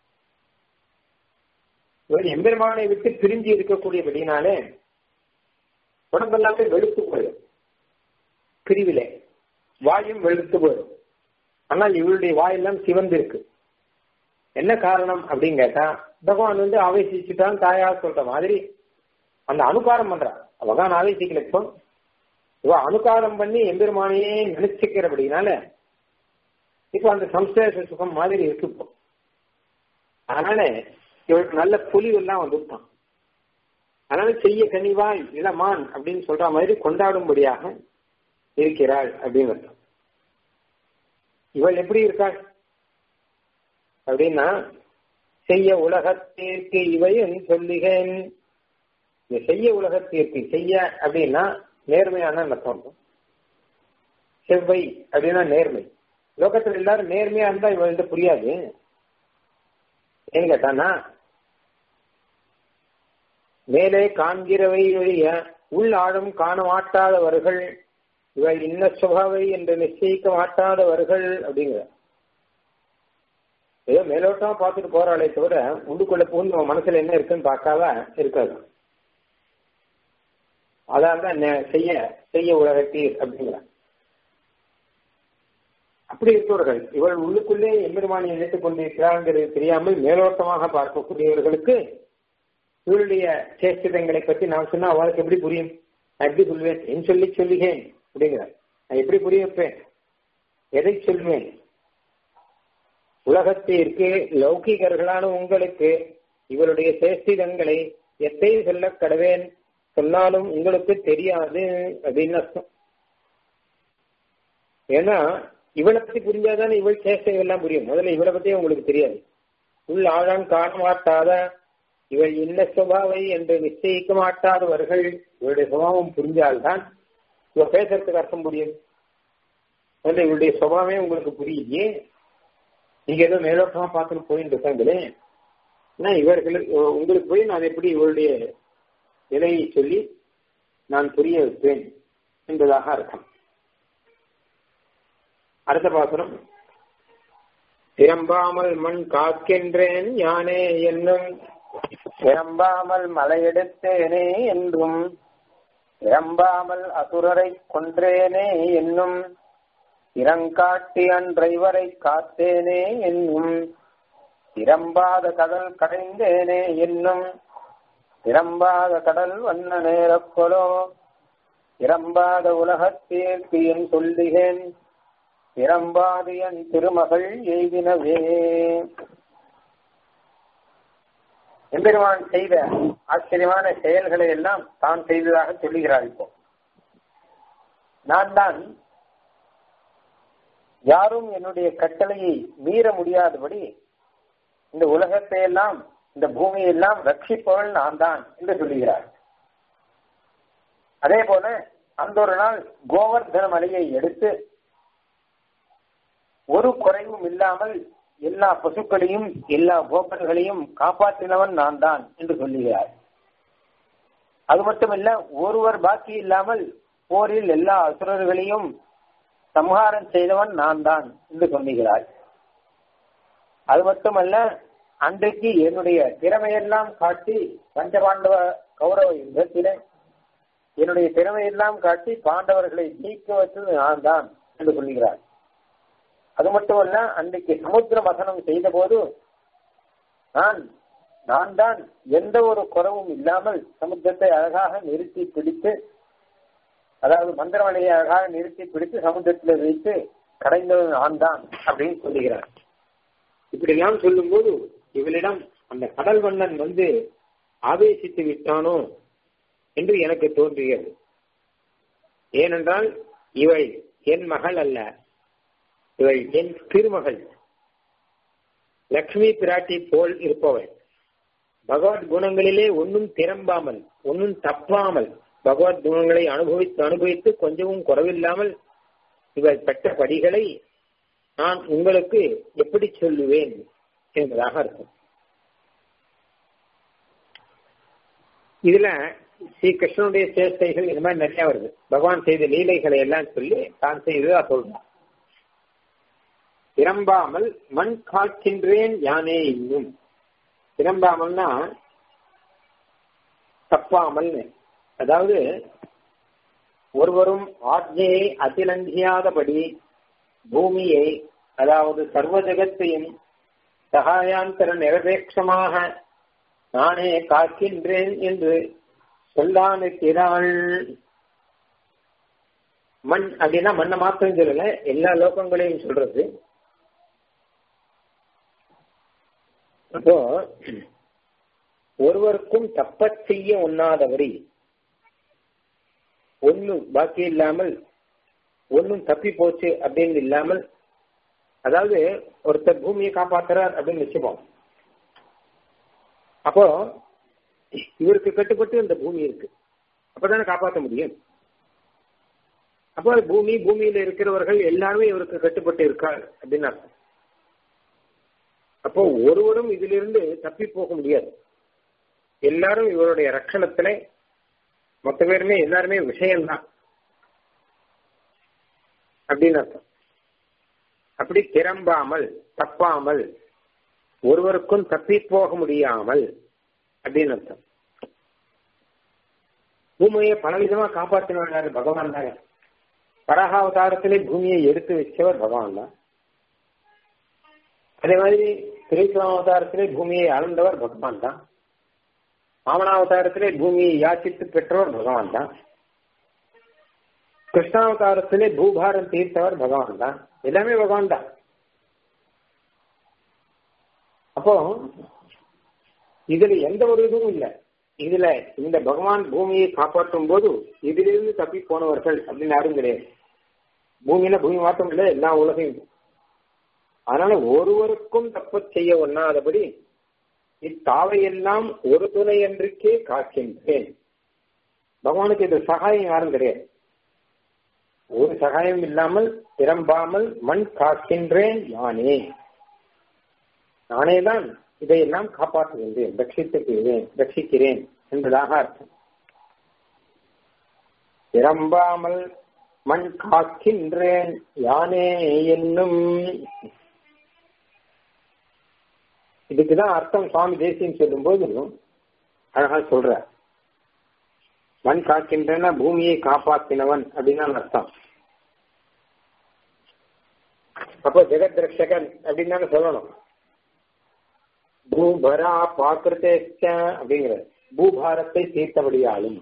இவர் எம்பெருமானை விட்டு பிரிஞ்சு இருக்கக்கூடியபடினாலே உடம்பெல்லாமே வெளுத்து போயிடும் பிரிவிலே வாயும் வெளுத்து போயிடும் ஆனால் இவருடைய வாயெல்லாம் சிவந்திருக்கு என்ன காரணம் அப்படின்னு கேட்டா பகவான் வந்து ஆவேசிச்சுட்டான் தாயா சொல்ற மாதிரி அந்த அனுகாரம் பண்றான் பகவான் ஆவேசிக்கல இப்போ இவ அனுகாரம் பண்ணி எம்பெருமானையே நினைச்சுக்கிறபடினால இப்போ அந்த சம்ஸ்தேச சுகம் மாதிரி இருக்கு இப்போ அதனால இவளுக்கு நல்ல புலிவெல்லாம் வந்துட்டான் அதனால செய்ய கனிவாய் இளமான் அப்படின்னு சொல்ற மாதிரி கொண்டாடும்படியாக இருக்கிறாள் அப்படின்னு அர்த்தம் இவள் எப்படி இருக்காள் அப்படின்னா செய்ய உலகத்திற்கு இவையும் சொல்லுகேன் இந்த செய்ய உலகத்திற்கு செய்ய அப்படின்னா நேர்மையான அர்த்தம் செவ்வை அப்படின்னா நேர்மை லோகத்தில் எல்லாரும் நேர்மையா இருந்தா இவள்கிட்ட புரியாது ஏன்னு கேட்டானா மேலே காண்கிறவை ஒழிய உள் ஆழம் காண மாட்டாதவர்கள் இவை இன்ன சுபாவை என்று நிச்சயிக்க மாட்டாதவர்கள் அப்படிங்கிற ஏதோ மேலோட்டமா பார்த்துட்டு போறாளே தவிர உள்ளுக்குள்ள பூந்து மனசுல என்ன இருக்குன்னு பார்க்காம இருக்காது அதான் செய்ய செய்ய உலகத்தீர் அப்படிங்கிற அப்படி இருப்பவர்கள் இவள் உள்ளுக்குள்ளே எம்பெருமானை நினைத்துக் கொண்டிருக்கிறாங்கிறது தெரியாமல் மேலோட்டமாக பார்க்கக்கூடியவர்களுக்கு இவருடைய சேஷ்டிதங்களை பற்றி நான் சொன்னா அவளுக்கு எப்படி புரியும் நான் எப்படி சொல்வேன் என் சொல்லி சொல்லுகேன் அப்படிங்கிறார் நான் எப்படி புரிய வைப்பேன் எதை சொல்வேன் உலகத்திற்கு லௌகிகர்களான உங்களுக்கு இவருடைய சேஷ்டிதங்களை எத்தை சொல்ல கடவேன் சொன்னாலும் உங்களுக்கு தெரியாது அப்படின்னு அர்த்தம் ஏன்னா இவளை பத்தி புரிஞ்சாதானே இவள் சேஷ்டை எல்லாம் புரியும் முதல்ல இவளை பத்தி உங்களுக்கு தெரியாது உள் ஆழம் காண மாட்டாத இவள் இன்ன சுபாவை என்று நிச்சயிக்க மாட்டாதவர்கள் இவருடைய சுபாவம் புரிஞ்சால்தான் இவ பேசுறதுக்கு அர்த்தம் புரியும் முதல்ல இவருடைய சுபாவமே உங்களுக்கு புரியலையே நீங்க ஏதோ மேலோட்டமா பார்த்துட்டு போயிட்டு இருக்காங்களே இவர்களுக்கு உங்களுக்கு போய் நான் எப்படி இவருடைய நிலையை சொல்லி நான் புரிய வைப்பேன் என்பதாக அர்த்தம் அடுத்த பாசுரம் திரம்பாமல் மண் காக்கின்றேன் யானே என்னும் திரம்பாமல் மலையெடுத்தேனே என்றும் திரம்பாமல் அசுரரை கொன்றேனே என்னும் இறங்காட்டி அன்றைவரை காத்தேனே என்னும் திரம்பாத கடல் கடைந்தேனே என்னும் திரம்பாத கடல் வண்ண நேரப்பொலோ திரம்பாத உலகத்தேற்கு என் சொல்லுகேன் திரம்பாதியன் திருமகள் எய்தினவே எம்பெருமான் செய்த ஆச்சரியமான செயல்களை எல்லாம் தான் செய்ததாக சொல்லுகிறார் இப்போ நான் தான் யாரும் என்னுடைய கட்டளையை மீற முடியாதபடி இந்த உலகத்தை எல்லாம் இந்த பூமியை எல்லாம் ரட்சிப்பவள் நான் தான் என்று சொல்லுகிறார் அதே போல அந்த ஒரு நாள் கோவர்தன மலையை எடுத்து ஒரு குறைவும் இல்லாமல் எல்லா பசுக்களையும் எல்லா கோபர்களையும் காப்பாற்றினவன் நான் தான் என்று சொல்லுகிறார் அது மட்டுமல்ல ஒருவர் பாக்கி இல்லாமல் போரில் எல்லா அசுரர்களையும் சம்ஹாரம் செய்தவன் நான் தான் என்று சொல்லுகிறார் அது மட்டுமல்ல அன்றைக்கு என்னுடைய திறமையெல்லாம் காட்டி பஞ்சபாண்டவ கௌரவ யுத்தத்திலே என்னுடைய திறமையெல்லாம் காட்டி பாண்டவர்களை ஜீக்க வச்சது நான் தான் என்று சொல்லுகிறார் அது மட்டுமல்ல அன்றைக்கு சமுத்திர மசனம் செய்த போது நான் நான் தான் எந்த ஒரு குறவும் இல்லாமல் சமுத்திரத்தை அழகாக நிறுத்தி பிடித்து அதாவது மந்திரமலையை அழகாக நிறுத்தி பிடித்து சமுத்திரத்தில் வைத்து கடைந்தது நான் தான் அப்படின்னு சொல்லுகிறார் இப்படி எல்லாம் சொல்லும் போது இவளிடம் அந்த கடல் வண்ணன் வந்து ஆவேசித்து விட்டானோ என்று எனக்கு தோன்றுகிறது ஏனென்றால் இவள் என் மகள் அல்ல இவள் என் திருமகள் லக்ஷ்மி பிராட்டி போல் இருப்பவள் பகவத் குணங்களிலே ஒன்னும் திரம்பாமல் ஒன்னும் தப்பாமல் பகவத் குணங்களை அனுபவித்து அனுபவித்து கொஞ்சமும் குறவில்லாமல் இவள் பெற்ற படிகளை நான் உங்களுக்கு எப்படி சொல்லுவேன் என்பதாக அர்த்தம் இதுல ஸ்ரீ கிருஷ்ணனுடைய சேஷ்டைகள் இந்த மாதிரி நிறைய வருது பகவான் செய்த லீலைகளை எல்லாம் சொல்லி தான் செய்ததா சொல்றான் திரம்பாமல் மண் காக்கின்றேன் யானே இன்னும் திரம்பாமல்னா தப்பாமல்னு அதாவது ஒருவரும் ஆஜ்ஞையை அதிலங்கியாதபடி பூமியை அதாவது சர்வ ஜகத்தையும் சகாயாந்தர நிரபேட்சமாக நானே காக்கின்றேன் என்று சொல்லானுக்கிறாள் மண் அப்படின்னா மண்ணை மாத்திரம் சொல்லல எல்லா லோகங்களையும் சொல்றது அப்போ ஒருவருக்கும் தப்பச் செய்ய ஒண்ணாதவரி ஒன்னும் பாக்கி இல்லாமல் ஒன்னும் தப்பி போச்சு அப்படின்னு இல்லாமல் அதாவது ஒருத்தர் பூமியை காப்பாத்துறார் அப்படின்னு வச்சுப்போம் அப்போ இவருக்கு கட்டுப்பட்டு இந்த பூமி இருக்கு அப்பதானே காப்பாற்ற முடியும் அப்போ பூமி பூமியில இருக்கிறவர்கள் எல்லாருமே இவருக்கு கட்டுப்பட்டு இருக்கார் அப்படின்னு அர்த்தம் அப்போ ஒருவரும் இதிலிருந்து தப்பி போக முடியாது எல்லாரும் இவருடைய ரட்சணத்துல மொத்த பேருமே எல்லாருமே விஷயம்தான் அப்படின்னு அர்த்தம் அப்படி திரம்பாமல் தப்பாமல் ஒருவருக்கும் தப்பி போக முடியாமல் அப்படின்னு அர்த்தம் பூமியை பலவிதமா காப்பாற்றினார் பகவான் தாங்க வராகாவதாரத்திலே பூமியை எடுத்து வச்சவர் பகவான் தான் அதே மாதிரி திரைக்குளாவதாரத்திலே பூமியை அளந்தவர் பகவான் தான் வாமனாவதாரத்திலே பூமியை யாச்சித்து பெற்றவர் பகவான் தான் கிருஷ்ணாவதாரத்திலே பூபாரம் தீர்த்தவர் பகவான் தான் எல்லாமே பகவான் தான் அப்போ இதுல எந்த ஒரு இதுவும் இல்லை இதுல இந்த பகவான் பூமியை காப்பாற்றும் போது இதிலிருந்து தப்பி போனவர்கள் அப்படின்னு யாரும் கிடையாது பூமியில பூமி மாற்றம் இல்லை எல்லா உலகையும் அதனால ஒருவருக்கும் தப்ப செய்ய ஒண்ணாதபடி இத்தாவையெல்லாம் ஒரு துணை என்றுக்கே காக்கின்றேன் பகவானுக்கு இது சகாயம் யாரும் கிடையாது ஒரு சகாயம் இல்லாமல் திரம்பாமல் மண் காக்கின்றேன் யானே நானே தான் இதையெல்லாம் காப்பாற்றுகின்றேன் ரட்சித்துக்கிறேன் ரட்சிக்கிறேன் என்பதாக அர்த்தம் திரம்பாமல் மண் காக்கின்றேன் யானே என்னும் இதுக்குதான் அர்த்தம் சுவாமி தேசியம் சொல்லும் போது அழகா சொல்ற மண் காக்கின்றன பூமியை காப்பாத்தினவன் அப்படின்னு அர்த்தம் அப்போ ஜெகத் ரட்சகன் அப்படின்னு தானே சொல்லணும் பூபரா பாக்கிருத்தேச்ச அப்படிங்கிற பூபாரத்தை தீர்த்தபடியாலும்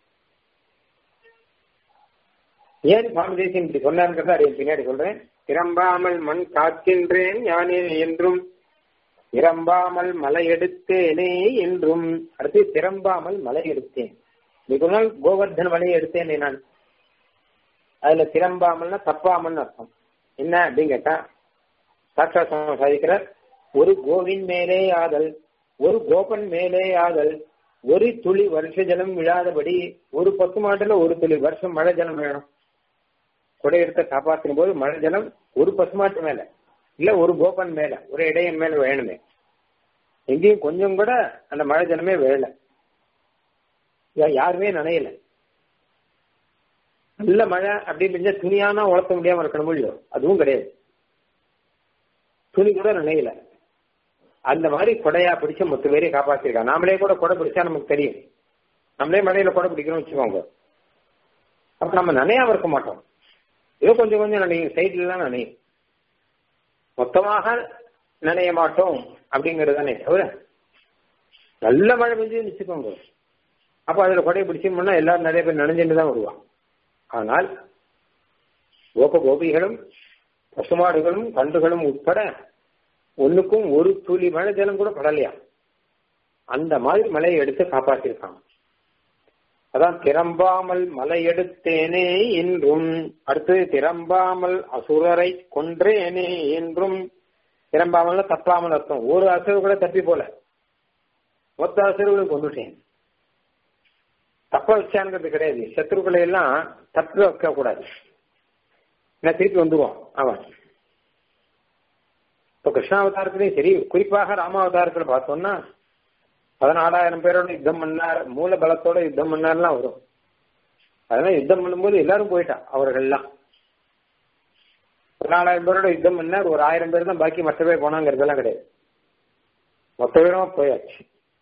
ஏன் சுவாமி தேசியம் இப்படி சொன்னாருங்கிறத அதை பின்னாடி சொல்றேன் திரம்பாமல் மண் காக்கின்றேன் யானே என்றும் திரம்பாமல் மலை எடுத்தேனே என்றும் அடுத்து திரம்பாமல் மலை எடுத்தேன் மிக நாள் கோவர்தன் மலையை எடுத்தேன் நான் அதுல திரம்பாமல்னா தப்பாமல்னு அர்த்தம் என்ன அப்படின்னு கேட்டா சாட்சா சாதிக்கிறார் ஒரு கோவின் மேலே ஆதல் ஒரு கோபன் மேலே ஆதல் ஒரு துளி வருஷ ஜலம் விழாதபடி ஒரு பத்து மாட்டுல ஒரு துளி வருஷம் மழை ஜலம் வேணும் கொடை எடுத்த காப்பாற்றும் போது மழை ஜலம் ஒரு பசுமாட்டு மேல இல்ல ஒரு கோபன் மேல ஒரு இடையன் மேல வேணுமே எங்கேயும் கொஞ்சம் கூட அந்த மழை ஜலமே வேலை யாருமே நனையல நல்ல மழை அப்படின்னு துணியானா உழத்த முடியாம இருக்கணும் இல்லையோ அதுவும் கிடையாது துணி கூட நனையல அந்த மாதிரி கொடையா பிடிச்ச மொத்த பேரையும் காப்பாத்திருக்காங்க நாமளே கூட கொடை பிடிச்சா நமக்கு தெரியும் நம்மளே மழையில கொடை பிடிக்கணும்னு வச்சுக்கோங்க அப்ப நம்ம நனையாம இருக்க மாட்டோம் ஏதோ கொஞ்சம் கொஞ்சம் நனையும் சைட்ல எல்லாம் நனையும் மொத்தமாக நனைய மாட்டோம் அப்படிங்கிறது தானே தவிர நல்ல மழை பெஞ்சு வச்சுக்கோங்க அப்ப அதுல கொடையை பிடிச்சோம்னா எல்லாரும் நிறைய பேர் நனைஞ்சுட்டு தான் வருவான் ஆனால் கோப கோபிகளும் பசுமாடுகளும் கண்டுகளும் உட்பட ஒண்ணுக்கும் ஒரு துளி மழை ஜலம் கூட படலையா அந்த மாதிரி மலையை எடுத்து காப்பாற்றிருக்காங்க அதான் திரம்பாமல் மலை எடுத்தேனே என்றும் அடுத்தது திரம்பாமல் அசுரரை கொன்றேனே என்றும் திரம்பாமல் தப்பாமல் அர்த்தம் ஒரு அசுர கூட தப்பி போல மொத்த அசுரர்களும் கொண்டுட்டேன் தப்ப வச்சாங்கிறது கிடையாது சத்ருக்களை எல்லாம் தப்ப வைக்க கூடாது நான் திருப்பி வந்துருவோம் அவன் இப்ப கிருஷ்ணாவதாரத்திலையும் சரி குறிப்பாக ராமாவதாரத்துல பார்த்தோம்னா பதினாலாயிரம் பேரோட யுத்தம் பண்ணார் மூல பலத்தோட யுத்தம் பண்ணார்லாம் வரும் அதனால யுத்தம் பண்ணும்போது எல்லாரும் போயிட்டா அவர்கள்லாம் பதினாலாயிரம் பேரோட யுத்தம் பண்ணார் ஒரு ஆயிரம் பேர் தான் பாக்கி மற்ற பேர் போனாங்கிறதெல்லாம் கிடையாது மொத்த பேருமா போயாச்சு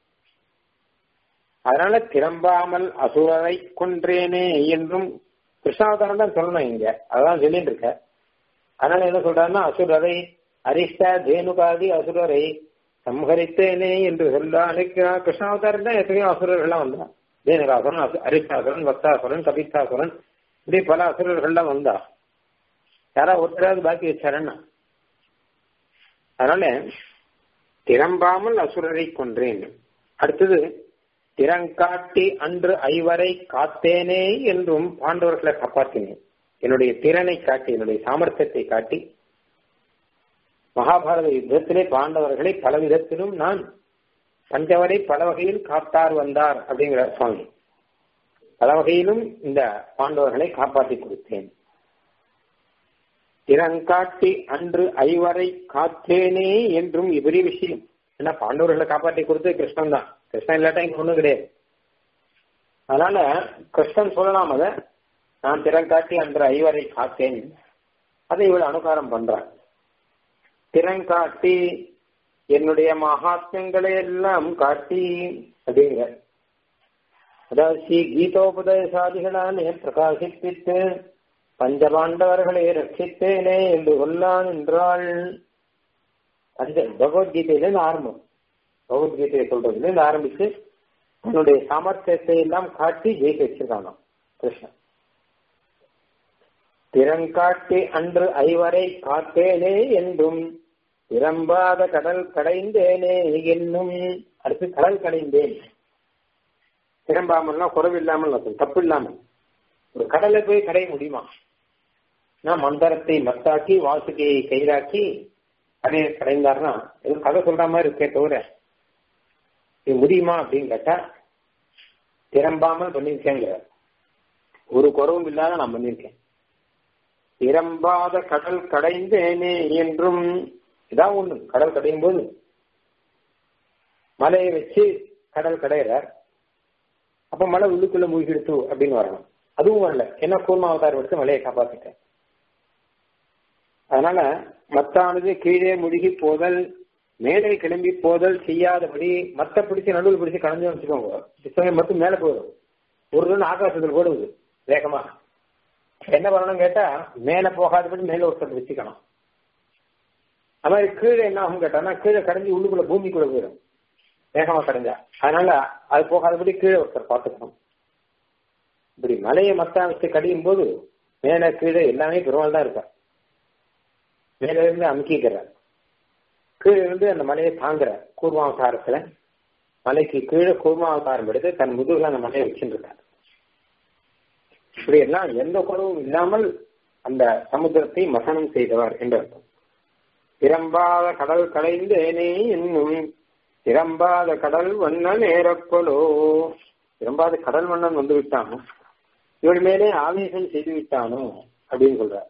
அதனால திரம்பாமல் அசுரரை கொன்றேனே என்றும் கிருஷ்ணாவதாரம் தான் சொல்லணும் இங்க அதான் சொல்லிட்டு இருக்க அதனால என்ன சொல்றாருன்னா அசுரரை அரிஷ்ட தேனுகாதி அசுரரை சம்ஹரித்தேனே என்று சொல்ல அன்னைக்கு கிருஷ்ணாவதாரம் தான் எத்தனையோ அசுரர்கள்லாம் வந்தா தேனுகாசுரன் அரிஷ்டாசுரன் வக்தாசுரன் கபித்தாசுரன் இப்படி பல அசுரர்கள்லாம் வந்தா யாரா ஒருத்தராவது பாக்கி வச்சாரன்னா அதனால திறம்பாமல் அசுரரை கொன்றேன் அடுத்தது திறங்காட்டி அன்று ஐவரை காத்தேனே என்றும் பாண்டவர்களை காப்பாற்றினேன் என்னுடைய திறனை காட்டி என்னுடைய சாமர்த்தியத்தை காட்டி மகாபாரத யுத்தத்திலே பாண்டவர்களை பல விதத்திலும் நான் பஞ்சவரை பல வகையில் காத்தார் வந்தார் அப்படிங்கிற சுவாமி பல வகையிலும் இந்த பாண்டவர்களை காப்பாற்றி கொடுத்தேன் திறங்காட்டி அன்று ஐவரை காத்தேனே என்றும் இவரி விஷயம் ஏன்னா பாண்டவர்களை காப்பாற்றி கொடுத்தது கிருஷ்ணன் தான் கிருஷ்ணன் இல்லாட்டா இங்க ஒண்ணும் கிடையாது அதனால கிருஷ்ணன் சொல்லலாம் அத நான் திறங்காட்டி அன்று ஐவரை காத்தேன் அதை இவள் அனுகாரம் பண்றார் திறங்காட்டி என்னுடைய மகாத்மியங்களை எல்லாம் காட்டி அப்படிங்கிற அதாவது ஸ்ரீ கீதோபதேசாதிகளாலே பிரகாசிப்பித்து பஞ்சபாண்டவர்களை ரட்சித்தேனே என்று கொல்லான் என்றாள் அந்த பகவத்கீதையில ஆரம்பம் பகவத்கீதையை சொல்றதுல இருந்து ஆரம்பிச்சு தன்னுடைய சாமர்த்தியத்தை எல்லாம் காட்டி ஜெயிக்க வச்சிருக்காங்க கிருஷ்ணன் திறங்காட்டி அன்று ஐவரை காத்தேனே என்றும் திறம்பாத கடல் கடைந்தேனே என்னும் அடுத்து கடல் கடைந்தேன் திறம்பாமல்னா குறவு இல்லாமல் தப்பு இல்லாமல் ஒரு கடலை போய் கடைய முடியுமா நான் மந்தரத்தை மத்தாக்கி வாசுகையை கைதாக்கி கடையை கடைந்தார்னா எதுவும் கதை சொல்ற மாதிரி இருக்கே தவிர இது முடியுமா அப்படின்னு கேட்டா திறம்பாமல் பண்ணிருக்கேங்க ஒரு குறவும் இல்லாத நான் பண்ணிருக்கேன் திறம்பாத கடல் கடைந்தேனே என்றும் இதான் ஒண்ணு கடல் கடையும் போது மலையை வச்சு கடல் கடையிறார் அப்ப மலை உள்ளுக்குள்ள மூழ்கிடுத்து அப்படின்னு வரணும் அதுவும் வரல என்ன கூர்மா அவதாரம் எடுத்து மலையை காப்பாத்திட்டேன் அதனால மத்தானது கீழே முழுகி போதல் மேலே கிளம்பி போதல் செய்யாதபடி மத்த பிடிச்சு நடுவில் பிடிச்சு கலந்து வச்சுக்கோங்க சித்தமே மட்டும் மேல போயிடும் ஒரு ரன் ஆகாசத்தில் போடுவது வேகமா என்ன பண்ணணும் கேட்டா மேல போகாதபடி மேல ஒருத்தர் வச்சுக்கணும் அது மாதிரி கீழே என்ன ஆகும் கேட்டானா கீழே கடைஞ்சி உள்ளுக்குள்ள பூமிக்குள்ள போயிடும் வேகமா கடைஞ்சா அதனால அது போகாதபடி கீழே ஒருத்தர் பார்த்துக்கணும் இப்படி மலையை மத்தா வச்சு கடியும் போது மேல கீழே எல்லாமே பெருமாள் தான் இருப்பார் மேல இருந்து அமுக்கிக்கிறார் கீழே இருந்து அந்த மலையை தாங்குறார் கூர்மாவதாரத்துல மலைக்கு கீழே கூர்மாவதாரம் எடுத்து தன் முதுகுல அந்த மலையை வச்சுருக்கார் இப்படி எல்லாம் எந்த குறவும் இல்லாமல் அந்த சமுத்திரத்தை மசனம் செய்தவர் என்று அர்த்தம் திறம்பாத கடல் கலைந்தேனே என்னும் திறம்பாத கடல் வண்ணன் ஏறக்கொலோ திறம்பாத கடல் வண்ணன் வந்து விட்டானோ இவள் மேலே ஆவேசம் செய்து விட்டானோ அப்படின்னு சொல்றார்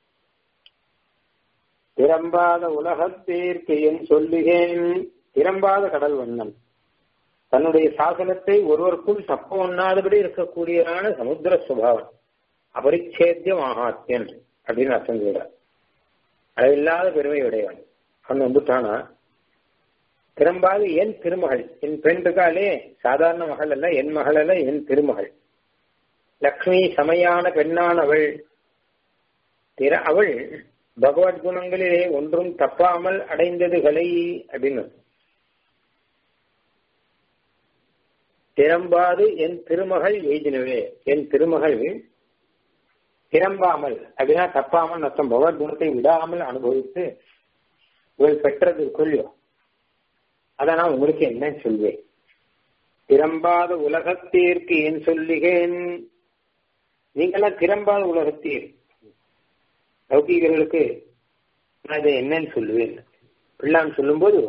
திறம்பாத உலகத்தேர்க்கு என் சொல்லுகேன் திறம்பாத கடல் வண்ணன் தன்னுடைய சாசனத்தை ஒருவருக்குள் தப்ப ஒண்ணாதபடி இருக்கக்கூடியதான சமுத்திர சுபாவம் அபரிச்சேத்திய மகாத்யன் அப்படின்னு அர்த்தம் சொல்றார் அளவில்லாத பெருமை உடையவன் அவன் வந்துட்டானா திரும்பாது என் திருமகள் என் பெண் இருக்காளே சாதாரண மகள் அல்ல என் மகள் அல்ல என் திருமகள் லக்ஷ்மி சமையான பெண்ணானவள் திற அவள் பகவத் குணங்களிலே ஒன்றும் தப்பாமல் அடைந்ததுகளை அப்படின்னு திறம்பாது என் திருமகள் எய்தினவே என் திருமகள் திறம்பாமல் அப்படின்னா தப்பாமல் நத்தம் பகவத் குணத்தை விடாமல் அனுபவித்து இவள் பெற்றது கொள்ளியோ அதை நான் உங்களுக்கு என்ன சொல்வேன் திறம்பாத உலகத்தீர்க்கு ஏன் சொல்லுகேன் நீங்களாம் திறம்பாத உலகத்தீர் லௌகீகர்களுக்கு நான் இதை என்னன்னு சொல்லுவேன் பிள்ளான்னு சொல்லும்போது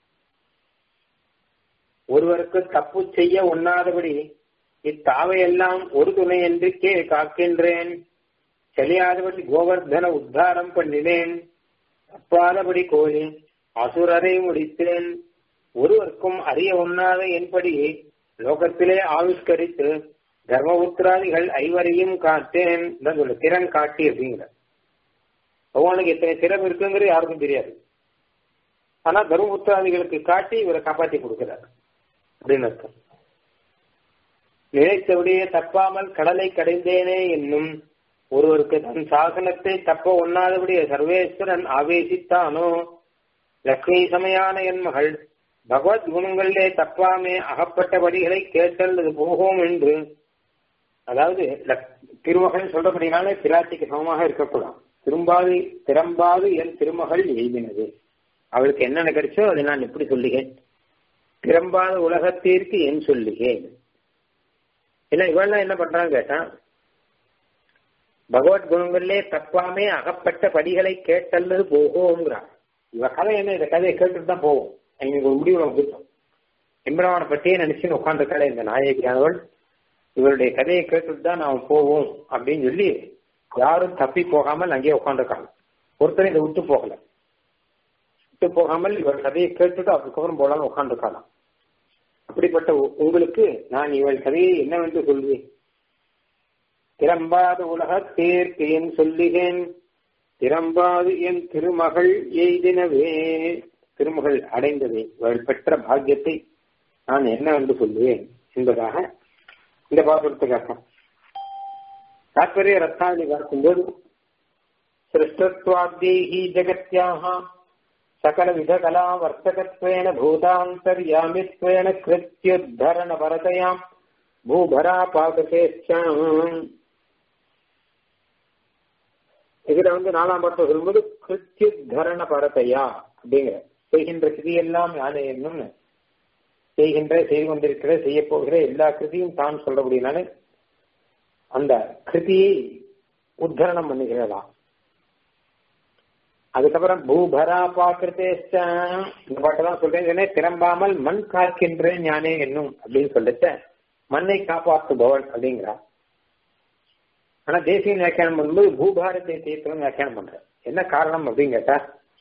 ஒருவருக்கு தப்பு செய்ய ஒண்ணாதபடி இத்தாவையெல்லாம் ஒரு துணை என்று கே காக்கின்றேன் செலியாதபடி கோவர்தன உத்தாரம் பண்ணினேன் தப்பாதபடி கோழி அசுரரை முடித்தேன் ஒருவருக்கும் அறிய ஒண்ணாத என்படி லோகத்திலே ஆவிஷ்கரித்து தர்மபுத்திராதிகள் ஐவரையும் காத்தேன் சொல்லு திறன் காட்டி அப்படிங்கிற பகவானுக்கு எத்தனை திறம் இருக்குங்கிறது யாருக்கும் தெரியாது ஆனா தர்மபுத்திராதிகளுக்கு காட்டி இவரை காப்பாற்றி கொடுக்கிறார் அப்படின்னு அர்த்தம் நினைத்தபடியே தப்பாமல் கடலை கடைந்தேனே என்னும் ஒருவருக்கு தன் சாசனத்தை தப்ப ஒண்ணாதபடி சர்வேஸ்வரன் ஆவேசித்தானோ லக்ஷ்மி சமையான என் மகள் பகவத் குணங்களிலே தப்பாமே அகப்பட்டபடிகளை கேட்டல் அது போகும் என்று அதாவது திருமகள் சொல்றபடினாலே பிராட்டிக்கு சமமாக இருக்கக்கூடாது திரும்பாது திறம்பாது என் திருமகள் எய்தினது அவளுக்கு என்னென்ன கிடைச்சோ அதை நான் எப்படி சொல்லுகேன் திரும்பாத உலகத்திற்கு என் சொல்லுகேன் ஏன்னா இவெல்லாம் என்ன பண்றான்னு கேட்டா பகவத் குணங்களிலே தப்பாமே அகப்பட்ட படிகளை கேட்டல்லது போகுங்கிறான் இவ கதை என்ன இந்த கதையை கேட்டுட்டு தான் போவோம் எங்களுக்கு ஒரு முடிவு கொடுத்தோம் எம்பரவானை பற்றியே நினைச்சுன்னு உட்காந்துருக்காளே இந்த நாயகியானவள் இவருடைய கதையை கேட்டுட்டு தான் நாம் போவோம் அப்படின்னு சொல்லி யாரும் தப்பி போகாமல் அங்கேயே உட்காந்துருக்காங்க ஒருத்தர் இதை விட்டு போகல விட்டு போகாமல் இவள் கதையை கேட்டுட்டு அதுக்கப்புறம் போலான்னு உட்காந்துருக்காளாம் அப்படிப்பட்ட உங்களுக்கு நான் இவள் கதையை என்னவென்று சொல்வேன் திறம்பாத உலக தேர்க்கேன் சொல்லுகேன் திறம்பாது என் திருமகள் எய்தினவே திருமகள் அடைந்ததே இவள் பெற்ற பாக்கியத்தை நான் என்னவென்று சொல்லுவேன் என்பதாக இந்த பாசுரத்துக்காக தாற்பரிய ரத்னாவளி பார்க்கும்போது சிருஷ்டத்வாத்யைஹி ஜகத்யாக सकलविध कला वर्तकत्वेन भूतान्तर्यामित्वेन कृत्युद्धरण परतयाम् भूभरा पाकसेश्चाम् இதுல வந்து நாலாம் பாட்டு சொல்லும்போது கிருத்தியுத்தரண பரத்தையா அப்படிங்கிற செய்கின்ற கிருதியெல்லாம் யானை என்னும்னு செய்கின்ற செய்து கொண்டிருக்கிற செய்ய போகிற எல்லா கிருதியும் தான் சொல்றபடினால அந்த கிருதியை உத்தரணம் பண்ணுகிறதா அதுக்கப்புறம் பூபரா பாக்கிருத்தேச்ச இந்த பாட்டு தான் சொல்றேன் திரும்பாமல் மண் காக்கின்றேன் ஞானே என்னும் அப்படின்னு சொல்லிட்டு மண்ணை காப்பாற்றுபவள் அப்படிங்கிறா ஆனா தேசிய வியாக்கியானம் பண்ணும்போது பூபாரத்தை தீர்த்தம் வியாக்கியானம் பண்ற என்ன காரணம் அப்படின்னு கேட்டா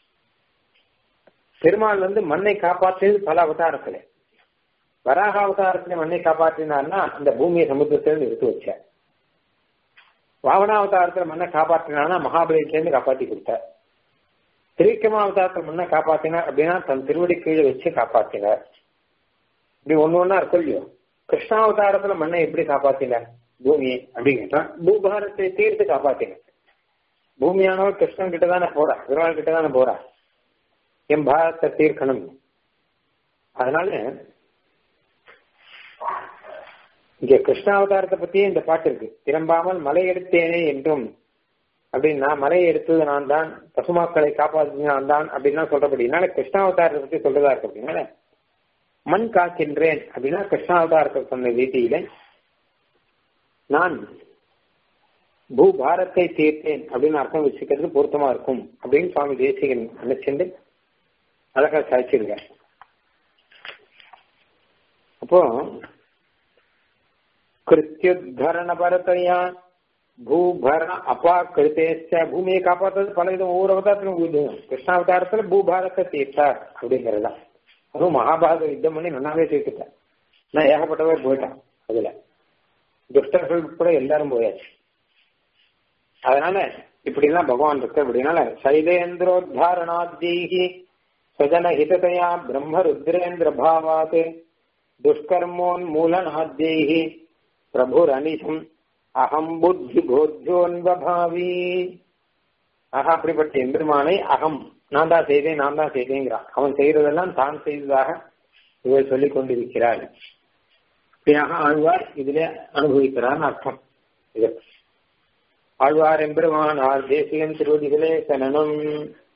பெருமாள் வந்து மண்ணை காப்பாற்றியது பல அவதாரத்துல வராக அவதாரத்துல மண்ணை காப்பாற்றினார்னா அந்த பூமியை சமுத்திரத்திலிருந்து எடுத்து வச்சார் வாவனாவதாரத்துல மண்ணை காப்பாற்றினார்னா மகாபலியிலிருந்து காப்பாற்றி கொடுத்தார் திரிக்கமாவதாரத்தில் மண்ணை காப்பாத்தினார் அப்படின்னா தன் திருவடி கீழே வச்சு காப்பாத்தினார் இப்படி ஒண்ணு ஒன்னா இருக்கும் இல்லையோ கிருஷ்ணாவதாரத்துல மண்ணை எப்படி காப்பாத்தினார் பூமியை அப்படின்னு கேட்டா பூபாரத்தை தீர்த்து காப்பாத்தினார் பூமியானவர் கிருஷ்ணன் கிட்ட தானே போறா பெருமாள் கிட்ட தானே போறா என் பாரத்தை தீர்க்கணும் அதனால இங்க கிருஷ்ணாவதாரத்தை பத்தியே இந்த பாட்டு இருக்கு திரும்பாமல் மலை எடுத்தேனே என்றும் அப்படின்னா மலையை எடுத்தது நான் தான் பசுமாக்களை காப்பாற்றினது நான் தான் அப்படின்லாம் சொல்றபடினால கிருஷ்ணாவதாரத்தை பத்தி சொல்றதா இருக்கு அப்படின்னால மண் காக்கின்றேன் அப்படின்னா கிருஷ்ணாவதாரத்தை சொன்ன ரீதியில நான் பூபாரத்தை தீர்த்தேன் அப்படின்னு அர்த்தம் வச்சுக்கிறது பொருத்தமா இருக்கும் அப்படின்னு சுவாமி தேசிகன் நினைச்சுண்டு அழகா சாய்ச்சிருக்க அப்போ கிருத்தியுத்தரண பரத்தையா பூபர அபாக்கிருத்தேச்ச பூமியை காப்பாற்றுறது பல விதம் ஒவ்வொரு அவதாரத்திலும் உதவும் கிருஷ்ணாவதாரத்துல பூபாரத்தை தீர்த்தார் அப்படிங்கறதா அதுவும் மகாபாரத யுத்தம் பண்ணி நன்னாவே தீர்த்துட்டார் நான் ஏகப்பட்டவர் போயிட்டான் அதுல துஷ்டர்கள் கூட எல்லாரும் போயாச்சு அதனால இப்படிலாம் பகவான் இருக்கு அப்படின்னால சைலேந்திரோத்தாரணாத்யி ஸ்வஜன ஹிததையா பிரம்ம ருத்ரேந்திர பாவாத் துஷ்கர்மோன்மூலனாத்யி பிரபுர் அனிஷம் அகம் புத்தி போத்தியோன்வபாவி ஆஹா அப்படிப்பட்ட எம்பெருமானை அகம் நான் தான் செய்தேன் நான் தான் செய்தேங்கிறான் அவன் செய்யறதெல்லாம் தான் செய்ததாக இவர் சொல்லிக் கொண்டிருக்கிறார் இப்படியாக ஆழ்வார் இதிலே அனுபவிக்கிறார் அர்த்தம் இது ஆழ்வார் எம்பெருமான் ஆர் தேசிகன் திருவடிகளே சனனம்